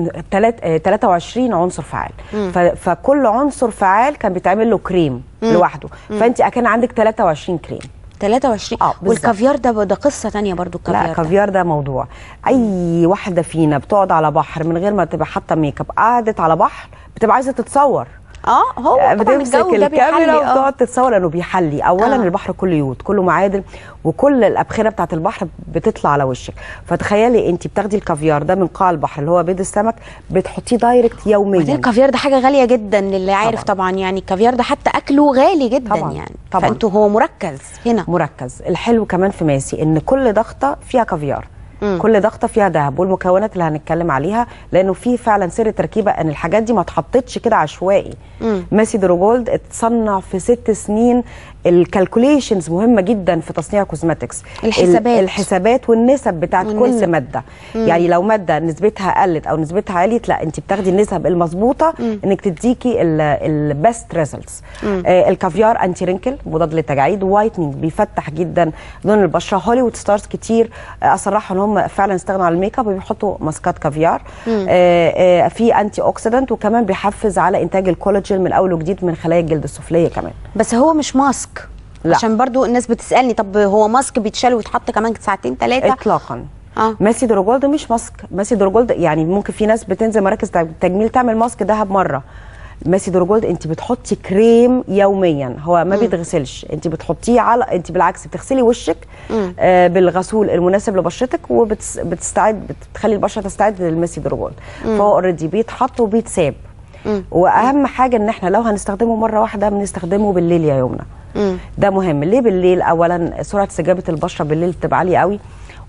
23 عنصر فعال ف- فكل عنصر فعال كان بيتعمل له كريم لوحده فانت كان عندك 23 كريم 23 آه، بالظبط. والكافيار ده ده قصه تانية برضو الكافيار لا ده. كافيار ده موضوع اي واحده فينا بتقعد على بحر من غير ما تبقى حاطه ميك اب قعدت على بحر بتبقى عايزه تتصور اه هو طبعا بتمسك الجو ده الكاميرا بيحلي اه وبتقعد تتصور لانه بيحلي اولا آه. آه. البحر كله يود كله معادن وكل الابخره بتاعت البحر بتطلع على وشك فتخيلي انت بتاخدي الكافيار ده من قاع البحر اللي هو بيض السمك بتحطيه دايركت بعدين يوميا الكافيار ده حاجه غاليه جدا للي عارف طبعا, طبعا يعني الكافيار ده حتى اكله غالي جدا طبعاً، يعني طبعاً. فانتوا هو مركز هنا مركز الحلو كمان في ماسي ان كل ضغطه فيها كافيار كل ضغطه فيها ذهب والمكونات اللي هنتكلم عليها لانه في فعلا سر التركيبه ان الحاجات دي ما اتحطتش كده عشوائي ماسي دروجولد اتصنع في ست سنين الكالكوليشنز مهمه جدا في تصنيع كوزماتكس الحسابات. الحسابات والنسب بتاعت والنسب. كل ماده يعني لو ماده نسبتها قلت او نسبتها عليت لا انت بتاخدي النسب المظبوطه انك تديكي البيست ريزلتس الكافيار انتي رينكل مضاد للتجاعيد وايتنينج بيفتح جدا لون البشره هوليوود ستارز كتير آه، اصرحوا ان هم فعلا استغنوا عن الميك اب وبيحطوا ماسكات كافيار آه، آه، في انتي اوكسيدنت وكمان بيحفز على انتاج الكولاجين من اول وجديد من خلايا الجلد السفليه كمان بس هو مش ماسك لا. عشان برضو الناس بتسالني طب هو ماسك بيتشال ويتحط كمان ساعتين ثلاثه اطلاقا اه ماسي دروجولد مش ماسك ماسي دروجولد يعني ممكن في ناس بتنزل مراكز تجميل تعمل ماسك دهب مره ماسي دروجولد انت بتحطي كريم يوميا هو ما بيتغسلش انت بتحطيه على انت بالعكس بتغسلي وشك آه بالغسول المناسب لبشرتك وبتستعد بتخلي البشره تستعد للماسي دروجولد فهو اوريدي بيتحط وبيتساب واهم حاجه ان احنا لو هنستخدمه مره واحده بنستخدمه بالليل يا يمنى ده مهم ليه بالليل اولا سرعه استجابه البشره بالليل بتبقى عاليه قوي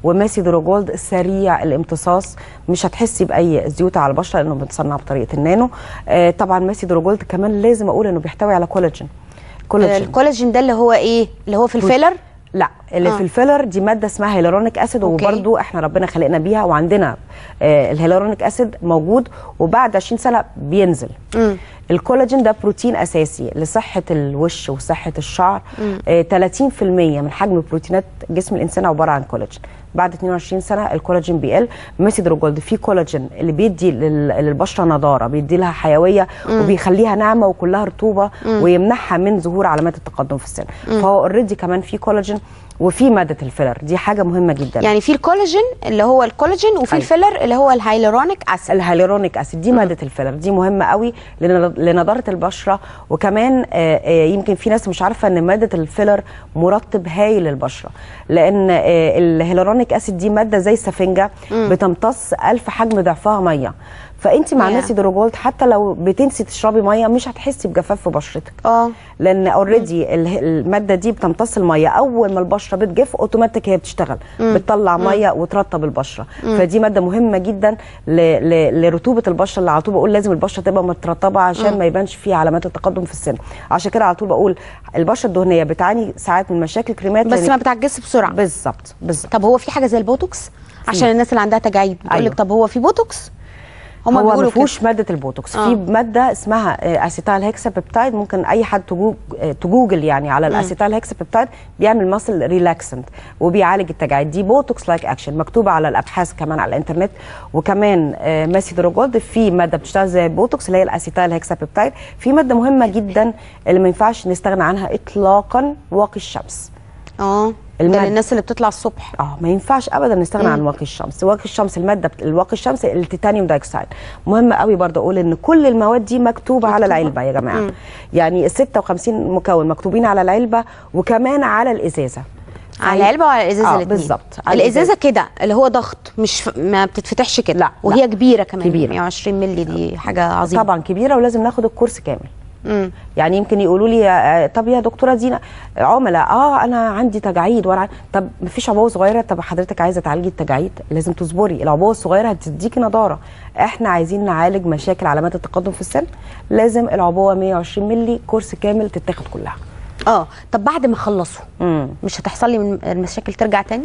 وماسي درو جولد سريع الامتصاص مش هتحسي باي زيوت على البشره لانه بتصنع بطريقه النانو آه طبعا ماسي درو جولد كمان لازم اقول انه بيحتوي على كولاجين كولاجين الكولاجين ده اللي هو ايه اللي هو في الفيلر لا اللي آه. آه. في الفيلر دي ماده اسمها هيلورونيك اسيد أوكي. وبرده احنا ربنا خلقنا بيها وعندنا آه الهيلورونيك اسيد موجود وبعد 20 سنه بينزل مم. الكولاجين ده بروتين اساسي لصحه الوش وصحه الشعر آه 30% من حجم بروتينات جسم الانسان عباره عن كولاجين بعد 22 سنه الكولاجين بيقل ميسي دروجولد فيه كولاجين اللي بيدي لل- للبشره نضاره بيدي لها حيويه وبيخليها ناعمه وكلها رطوبه ويمنعها من ظهور علامات التقدم في السن فهو اوريدي كمان فيه كولاجين وفي ماده الفيلر دي حاجه مهمه جدا يعني في الكولاجين اللي هو الكولاجين وفي أيوة. الفيلر اللي هو الهايلورونيك اسيد الهيالورونيك اسيد دي ماده الفيلر دي مهمه قوي لن- لنضاره البشره وكمان آه، آه، يمكن في ناس مش عارفه ان ماده الفيلر مرطب هايل للبشره لان آه، الهيالورونيك اسيد دي ماده زي السفنجه بتمتص ألف حجم ضعفها ميه فانت مع يا. ناسي دروجولد حتى لو بتنسي تشربي ميه مش هتحسي بجفاف في بشرتك اه لان اوريدي الماده دي بتمتص الميه اول ما البشره بتجف اوتوماتيك هي بتشتغل بتطلع ميه وترطب البشره فدي ماده مهمه جدا ل... ل... لرطوبه البشره اللي على طول بقول لازم البشره تبقى مترطبه عشان ما يبانش فيها علامات التقدم في السن عشان كده على طول بقول البشره الدهنيه بتعاني ساعات من مشاكل كريمات بس لأن- ما بتعجزش بسرعه بالظبط بالظبط طب هو في حاجه زي البوتوكس عشان الناس اللي عندها تجاعيد بتقول لك أيوة. طب هو في بوتوكس هما هو ما بيقولوا كده. فيهوش ماده البوتوكس آه. في ماده اسمها آه، اسيتال هيكسا بيبتايد ممكن اي حد تجوج آه، تجوجل يعني على الاسيتال هيكسا بيبتايد بيعمل ماسل ريلاكسنت وبيعالج التجاعيد دي بوتوكس لايك اكشن مكتوبه على الابحاث كمان على الانترنت وكمان آه، ماسي دروجولد في ماده بتشتغل زي البوتوكس اللي هي الاسيتال هيكسا بيبتايد في ماده مهمه جدا اللي ما ينفعش نستغنى عنها اطلاقا واقي الشمس اه ده المادة. للناس اللي بتطلع الصبح اه ما ينفعش ابدا نستغنى عن واقي الشمس واقي الشمس الماده بت... الواقي الشمس التيتانيوم دايوكسيد مهم قوي برضه اقول ان كل المواد دي مكتوبه على العلبه يا جماعه يعني ال 56 مكون مكتوبين على العلبه وكمان على الازازه على العلبه وعلى الازازه آه، الاثنين بالظبط. على الازازه كده اللي هو ضغط مش ف... ما بتتفتحش كده لا، وهي لا. كبيره كمان كبيرة. 120 مللي دي حاجه عظيمه طبعا كبيره ولازم ناخد الكورس كامل مم. يعني يمكن يقولوا لي آه، طب يا دكتوره دينا عملاء اه انا عندي تجاعيد وانا طب مفيش عبوه صغيره طب حضرتك عايزه تعالجي التجاعيد لازم تصبري العبوه الصغيره هتديكي نضاره احنا عايزين نعالج مشاكل علامات التقدم في السن لازم العبوه 120 مللي كورس كامل تتاخد كلها اه طب بعد ما اخلصه امم مش هتحصل لي من المشاكل ترجع تاني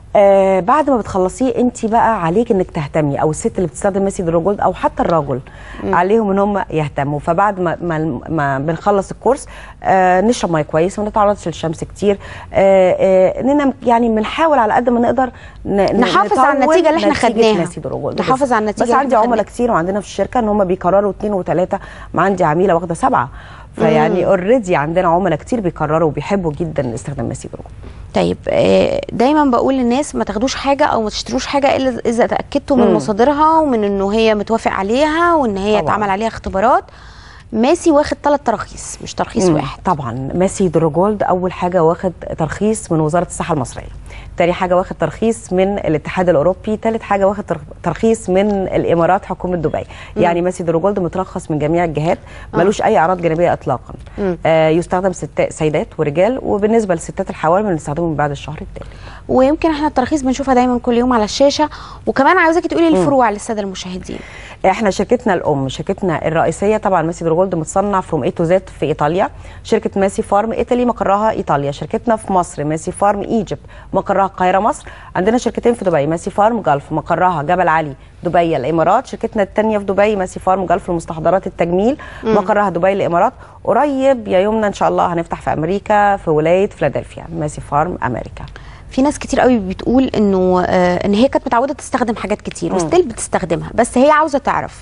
آه بعد ما بتخلصيه انت بقى عليك انك تهتمي او الست اللي بتستخدم ميسي دروجولد او حتى الرجل عليهم ان هم يهتموا فبعد ما ما, ما بنخلص الكورس آه نشرب ميه كويس ما نتعرضش للشمس كتير آه آه اننا يعني بنحاول على قد ما نقدر ن- نحافظ على نطول النتيجة اللي احنا نتيجة خدناها. ميسي دروجولد نحافظ بس- على النتيجة بس اللي عندي احنا عملاء خدناها. كتير وعندنا في الشركه ان هم بيكرروا اثنين وثلاثه ما عندي عميله واخده سبعه فيعني اوريدي عندنا عملاء كتير بيكرروا وبيحبوا جدا استخدام ميسي دروجولد طيب آه، دايما بقول للناس ما تاخدوش حاجه او ما تشتروش حاجه الا اذا تاكدتوا من مم. مصادرها ومن انه هي متوافق عليها وان هي طبعاً. اتعمل عليها اختبارات ماسي واخد ثلاث تراخيص مش ترخيص مم. واحد طبعا ماسي دروجولد اول حاجه واخد ترخيص من وزاره الصحه المصريه تاني حاجه واخد ترخيص من الاتحاد الاوروبي تالت حاجه واخد تر- ترخيص من الامارات حكومه دبي يعني ماسي دروجولد مترخص من جميع الجهات ملوش اي اعراض جانبيه اطلاقا آه يستخدم ست سيدات ورجال وبالنسبه للستات الحوامل بنستخدمه من بعد الشهر الثالث ويمكن احنا التراخيص بنشوفها دايما كل يوم على الشاشه وكمان عاوزاكي تقولي الفروع للساده المشاهدين احنا شركتنا الام شركتنا الرئيسيه طبعا ماسي دروجولد متصنع فروم اي تو زد في ايطاليا شركه ماسي فارم ايطالي مقرها ايطاليا شركتنا في مصر ماسي فارم ايجيبت مقرها القاهره مصر عندنا شركتين في دبي ماسي فارم جلف مقرها جبل علي دبي الامارات شركتنا الثانيه في دبي ماسي فارم جلف لمستحضرات التجميل مقرها دبي الامارات قريب يا يومنا ان شاء الله هنفتح في امريكا في ولايه فيلادلفيا ماسي فارم امريكا في ناس كتير قوي بتقول انه آه ان هي كانت متعوده تستخدم حاجات كتير وستيل بتستخدمها بس هي عاوزه تعرف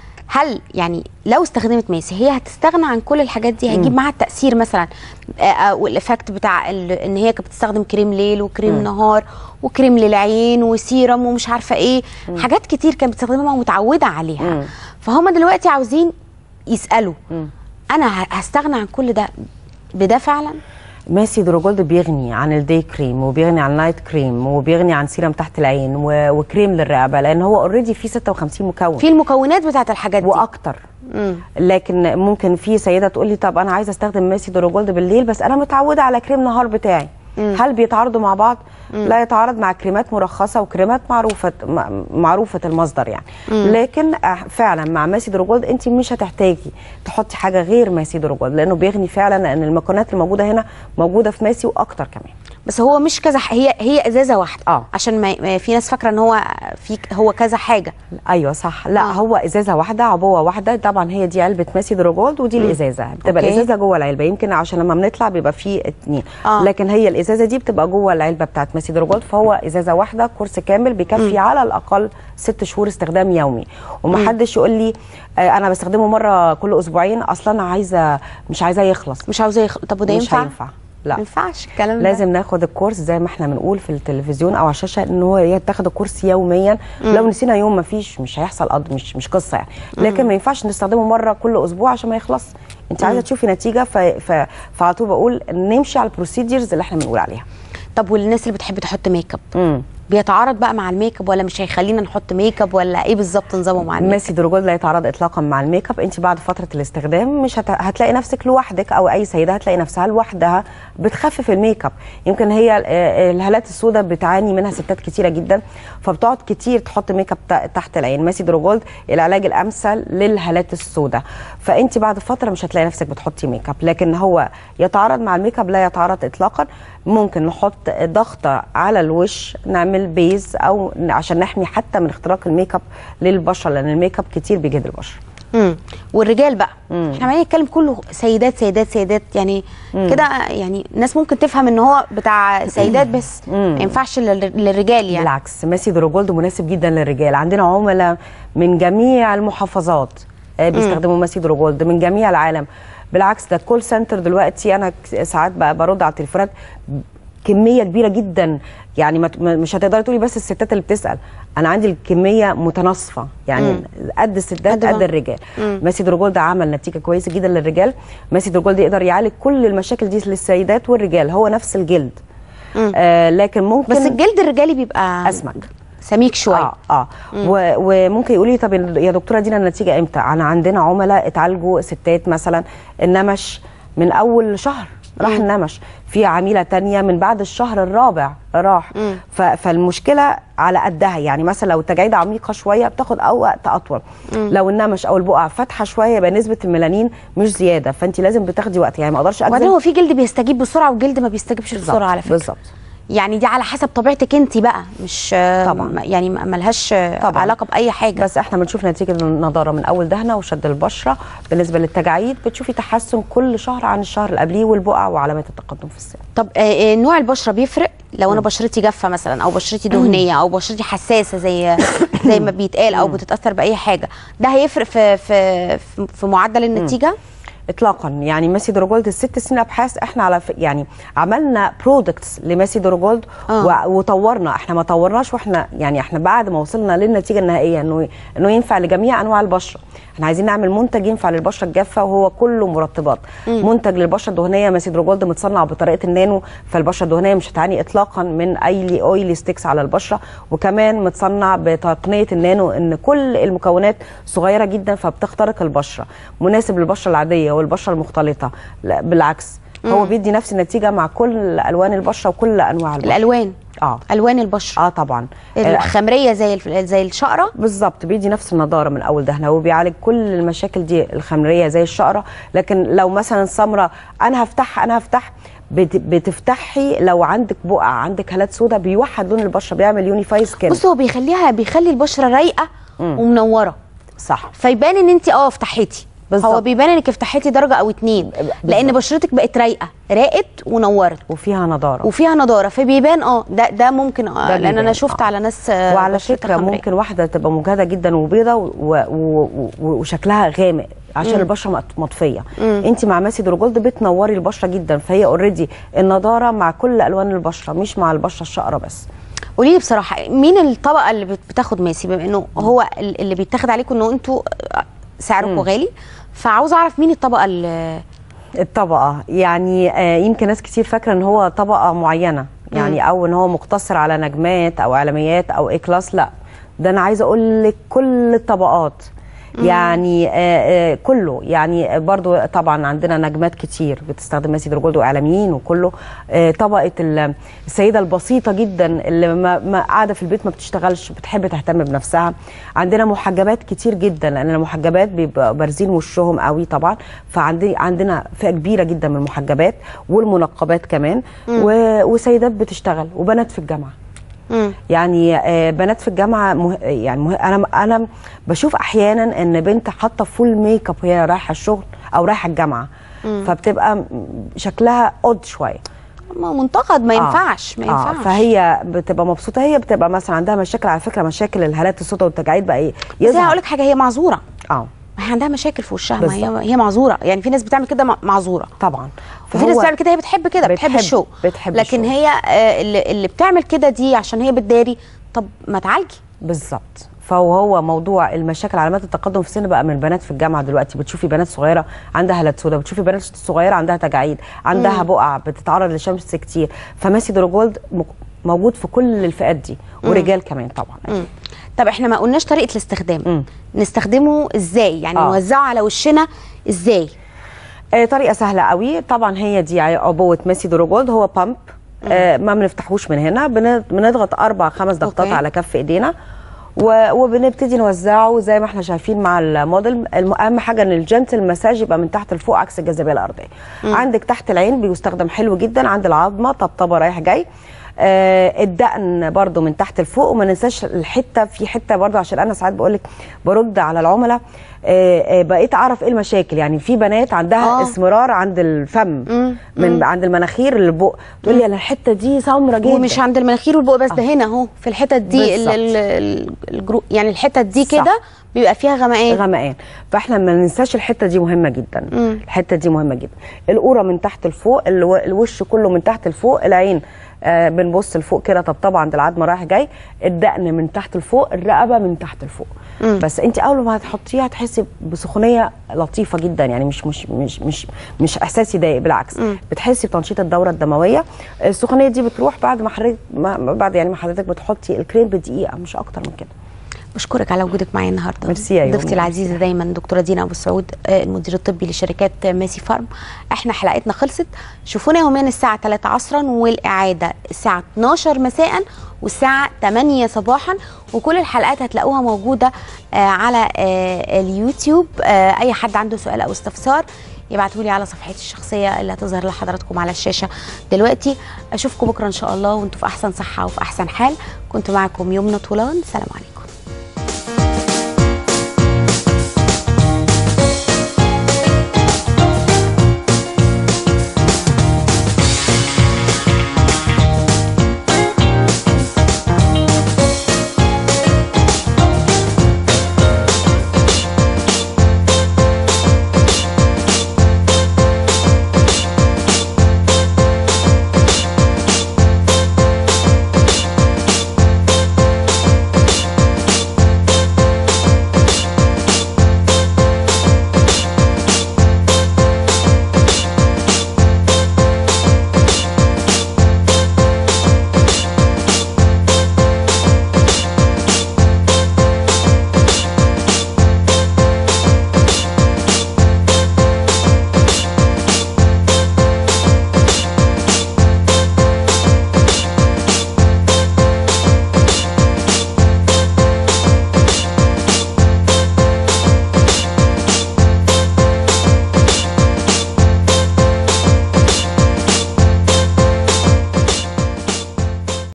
هل يعني لو استخدمت ماسي هي هتستغنى عن كل الحاجات دي هيجيب معاها التاثير مثلا آه، آه، والافكت بتاع ال- ان هي كانت بتستخدم كريم ليل وكريم نهار وكريم للعين وسيرم ومش عارفه ايه حاجات كتير كانت بتستخدمها ومتعوده عليها فهم دلوقتي عاوزين يسالوا انا ه- هستغنى عن كل ده بده فعلا ماسي دروجولد بيغني عن الدي كريم وبيغني عن النايت كريم وبيغني عن سيرم تحت العين و... وكريم للرقبه لان هو اوريدي فيه 56 مكون في المكونات بتاعت الحاجات دي واكتر مم. لكن ممكن في سيده تقول لي طب انا عايزه استخدم ماسي دروجولد بالليل بس انا متعوده على كريم نهار بتاعي هل بيتعارضوا مع بعض لا يتعارض مع كريمات مرخصه وكريمات معروفه م- معروفه المصدر يعني لكن آه، فعلا مع ماسي دروجولد انت مش هتحتاجي تحطي حاجه غير ماسي دروجولد لانه بيغني فعلا لان المكونات الموجوده هنا موجوده في ماسي واكتر كمان بس هو مش كذا ح- هي هي ازازه واحده آه. عشان ما ما في ناس فاكره ان هو في هو كذا حاجه ايوه صح لا آه. آه. هو ازازه واحده عبوه واحده طبعا هي دي علبه ماسي دروجولد ودي الازازه بتبقى أوكي. الازازه جوه العلبه يمكن عشان لما بنطلع بيبقى فيه اتنين آه. آه. لكن هي الازازه دي بتبقى جوه العلبه بتاعت ماسي دروجولد فهو ازازه واحده كورس كامل بيكفي على الاقل ست شهور استخدام يومي ومحدش يقول لي آه انا بستخدمه مره كل اسبوعين اصلا انا عايزه مش عايزاه يخلص مش عاوزاه يخ... طب وده مش ينفع؟ هينفع لا ما ينفعش الكلام ده لازم ناخد الكورس زي ما احنا بنقول في التلفزيون او على الشاشه ان هو يتاخد الكورس يوميا لو نسينا يوم ما فيش مش هيحصل قض مش مش قصه يعني لكن ما ينفعش نستخدمه مره كل اسبوع عشان ما يخلص انت عايزه تشوفي نتيجه ف... ف... فعلى طول بقول نمشي على البروسيدجرز اللي احنا بنقول عليها طب والناس اللي بتحب تحط ميك اب امم بيتعارض بقى مع الميك اب ولا مش هيخلينا نحط ميك اب ولا ايه بالظبط نظامه مع الميك ماسي دروجول لا يتعارض اطلاقا مع الميك اب انت بعد فتره الاستخدام مش هت... هتلاقي نفسك لوحدك او اي سيده هتلاقي نفسها لوحدها بتخفف الميك اب يمكن هي آه، الهالات السوداء بتعاني منها ستات كتيره جدا فبتقعد كتير تحط ميك اب تا- تحت العين ماسي دروجولد العلاج الامثل للهالات السوداء فانت بعد فتره مش هتلاقي نفسك بتحطي ميك اب لكن هو يتعارض مع الميك اب لا يتعارض اطلاقا ممكن نحط ضغطه على الوش نعمل بيز او عشان نحمي حتى من اختراق الميك اب للبشره لان الميك اب كتير بيجهد البشره مم. والرجال بقى احنا عمالين نتكلم كله سيدات سيدات سيدات يعني كده يعني الناس ممكن تفهم ان هو بتاع سيدات بس ما ينفعش لل- للرجال يعني بالعكس ماسي دروجولد مناسب جدا للرجال عندنا عملاء من جميع المحافظات آه، بيستخدموا ماسي دروجولد من جميع العالم بالعكس ده الكول سنتر دلوقتي انا ك- ساعات بقى برد على التليفونات كميه كبيره جدا يعني ما ت- ما- مش هتقدري تقولي بس الستات اللي بتسال انا عندي الكميه متناصفه يعني قد الستات قد قد, ما- الرجال ماسي دروجولد عمل نتيجه كويسه جدا للرجال ماسي دروجولد يقدر يعالج كل المشاكل دي للسيدات والرجال هو نفس الجلد آه لكن ممكن بس الجلد الرجالي بيبقى اسمك سميك شويه اه اه و- وممكن يقولي لي طب يا دكتوره دينا النتيجه امتى انا عندنا عملاء اتعالجوا ستات مثلا النمش من اول شهر راح النمش في عميله تانية من بعد الشهر الرابع راح ف- فالمشكله على قدها يعني مثلا لو التجاعيد عميقه شويه بتاخد أو وقت اطول لو النمش او البقع فاتحه شويه يبقى نسبه الميلانين مش زياده فانت لازم بتاخدي وقت يعني ما اقدرش وبعدين اجزم هو في جلد بيستجيب بسرعه وجلد ما بيستجيبش بسرعه على فكره بالظبط يعني دي على حسب طبيعتك انت بقى مش طبعاً. يعني ما- ملهاش طبعاً. علاقه باي حاجه بس احنا بنشوف نتيجه النضاره من اول دهنه وشد البشره بالنسبه للتجاعيد بتشوفي تحسن كل شهر عن الشهر اللي قبليه والبقع وعلامات التقدم في السن طب آه، آه، نوع البشره بيفرق لو انا بشرتي جافه مثلا او بشرتي دهنيه او بشرتي حساسه زي زي ما بيتقال او بتتاثر باي حاجه ده هيفرق في في في- في معدل النتيجه اطلاقا يعني ماسي دروجولد الست سنين ابحاث احنا على ف... يعني عملنا برودكتس لماسي دروجولد آه. و... وطورنا احنا ما طورناش واحنا يعني احنا بعد ما وصلنا للنتيجه النهائيه انه انه ينفع لجميع انواع البشره احنا عايزين نعمل منتج ينفع للبشره الجافه وهو كله مرطبات منتج للبشره الدهنيه ماسي دروجولد متصنع بطريقه النانو فالبشره الدهنيه مش هتعاني اطلاقا من اي اويلي ستيكس على البشره وكمان متصنع بتقنيه النانو ان كل المكونات صغيره جدا فبتخترق البشره مناسب للبشره العاديه والبشره المختلطه لا بالعكس هو بيدي نفس النتيجه مع كل الوان البشره وكل انواع البشره الالوان اه الوان البشره اه طبعا آه، الخمريه زي الف- زي الشقره بالظبط بيدي نفس النضاره من اول دهنه وبيعالج كل المشاكل دي الخمريه زي الشقره لكن لو مثلا سمره انا هفتح انا هفتح بت- بتفتحي لو عندك بقع عندك هالات سوداء بيوحد لون البشره بيعمل يونيفاي سكين بص هو بيخليها بيخلي البشره رايقه ومنوره صح فيبان ان انت اه افتحيتي بالظبط. هو بيبان انك افتحيتي درجه او اتنين لان بشرتك بقت رايقه راقت ونورت وفيها نضاره وفيها نضاره فبيبان اه ده ده ممكن اه ده لان انا بيبان، شفت آه. على ناس آه، وعلى بشرتها فكره خمرية. ممكن واحده تبقى مجهده جدا وبيضه و- و- و- و- وشكلها غامق عشان البشره مط- مطفيه انت مع ماسي دروجولد بتنوري البشره جدا فهي اوريدي النضاره مع كل الوان البشره مش مع البشره الشقره بس قولي لي بصراحه مين الطبقه اللي بت- بتاخد ماسي بما انه هو ال- اللي بيتاخد عليكم انه انتوا آه، سعركم غالي فعاوزه اعرف مين الطبقه اللي الطبقه يعني آه، يمكن ناس كتير فاكره ان هو طبقه معينه يعني او ان هو مقتصر على نجمات او اعلاميات او اي كلاس لا ده انا عايزه اقول لك كل الطبقات يعني آه آه كله يعني برضو طبعا عندنا نجمات كتير بتستخدم ماسي دروجولد واعلاميين وكله آه طبقه ال- السيده البسيطه جدا اللي ما ما قاعده في البيت ما بتشتغلش بتحب تهتم بنفسها عندنا محجبات كتير جدا لان المحجبات بيبقى بارزين وشهم قوي طبعا فعندي عندنا فئه كبيره جدا من المحجبات والمنقبات كمان و- وسيدات بتشتغل وبنات في الجامعه مم. يعني آه، بنات في الجامعه مه... يعني مه... انا انا بشوف احيانا ان بنت حاطه فول ميك اب وهي رايحه الشغل او رايحه الجامعه فبتبقى م- شكلها اود شويه ما منتقد ما آه. ينفعش ما ينفعش آه فهي بتبقى مبسوطه هي بتبقى مثلا عندها مشاكل على فكره مشاكل الهالات الصوت والتجاعيد بقى ايه بس انا هقول لك حاجه هي معذوره اه ما هي عندها مشاكل في وشها ما بالظبط. هي هي معذوره يعني في ناس بتعمل كده مع- معذوره طبعا وفي ناس بتعمل كده هي بتحب كده بتحب, بتحب- الشو بتحب لكن الشو. هي آه، اللي, اللي بتعمل كده دي عشان هي بتداري طب ما تعالجي بالظبط فهو موضوع المشاكل علامات التقدم في السن بقى من البنات في الجامعه دلوقتي بتشوفي بنات صغيره عندها هالات سودا بتشوفي بنات صغيره عندها تجاعيد عندها بقع بتتعرض للشمس كتير فماسي دروجولد م- موجود في كل الفئات دي ورجال كمان طبعا مم. طب احنا ما قلناش طريقه الاستخدام مم. نستخدمه ازاي يعني آه. نوزعه على وشنا ازاي آه، طريقه سهله قوي طبعا هي دي عبوه ميسي دروجولد هو بامب آه ما بنفتحوش من هنا بن- بنضغط اربع خمس ضغطات أوكي. على كف ايدينا و- وبنبتدي نوزعه زي ما احنا شايفين مع الموديل الم- اهم حاجه ان الجنتل مساج يبقى من تحت لفوق عكس الجاذبيه الارضيه عندك تحت العين بيستخدم حلو جدا عند العظمه طبطبه رايح جاي آه الدقن برضو من تحت لفوق وما ننساش الحته في حته برضو عشان انا ساعات بقول لك برد على العملاء آه آه بقيت اعرف ايه المشاكل يعني في بنات عندها آه. آه. اسمرار عند الفم مم. من عند المناخير للبق تقول لي انا الحته دي سمره جدا ومش عند المناخير والبق بس ده هنا اهو في الحتت دي ال- بالظبط. ال- ال- الجرو يعني الحتت دي صح. كده بيبقى فيها غمقان غمقان فاحنا ما ننساش الحته دي مهمه جدا مم. الحته دي مهمه جدا القوره من تحت لفوق الو- الوش كله من تحت لفوق العين آه بنبص لفوق كده طبطبه عند العظمه رايح جاي الدقن من تحت لفوق الرقبه من تحت لفوق مم. بس انت اول ما هتحطيها هتحسي بسخونيه لطيفه جدا يعني مش مش مش مش مش احساس يضايق بالعكس مم. بتحسي بتنشيط الدوره الدمويه السخونيه دي بتروح بعد ما حضرتك ما ما- بعد يعني ما حضرتك بتحطي الكريم بدقيقه مش اكتر من كده بشكرك على وجودك معايا النهارده ميرسي يا يومي. ضيفتي العزيزه دايما دكتوره دينا ابو سعود آه، المدير الطبي لشركات ماسي فارم احنا حلقتنا خلصت شوفونا يوميا الساعه 3 عصرا والاعاده الساعه 12 مساء والساعه 8 صباحا وكل الحلقات هتلاقوها موجوده آه، على آه، اليوتيوب آه، اي حد عنده سؤال او استفسار يبعتوا لي على صفحتي الشخصيه اللي هتظهر لحضراتكم على الشاشه دلوقتي اشوفكم بكره ان شاء الله وانتم في احسن صحه وفي احسن حال كنت معكم يمنى طولان سلام عليكم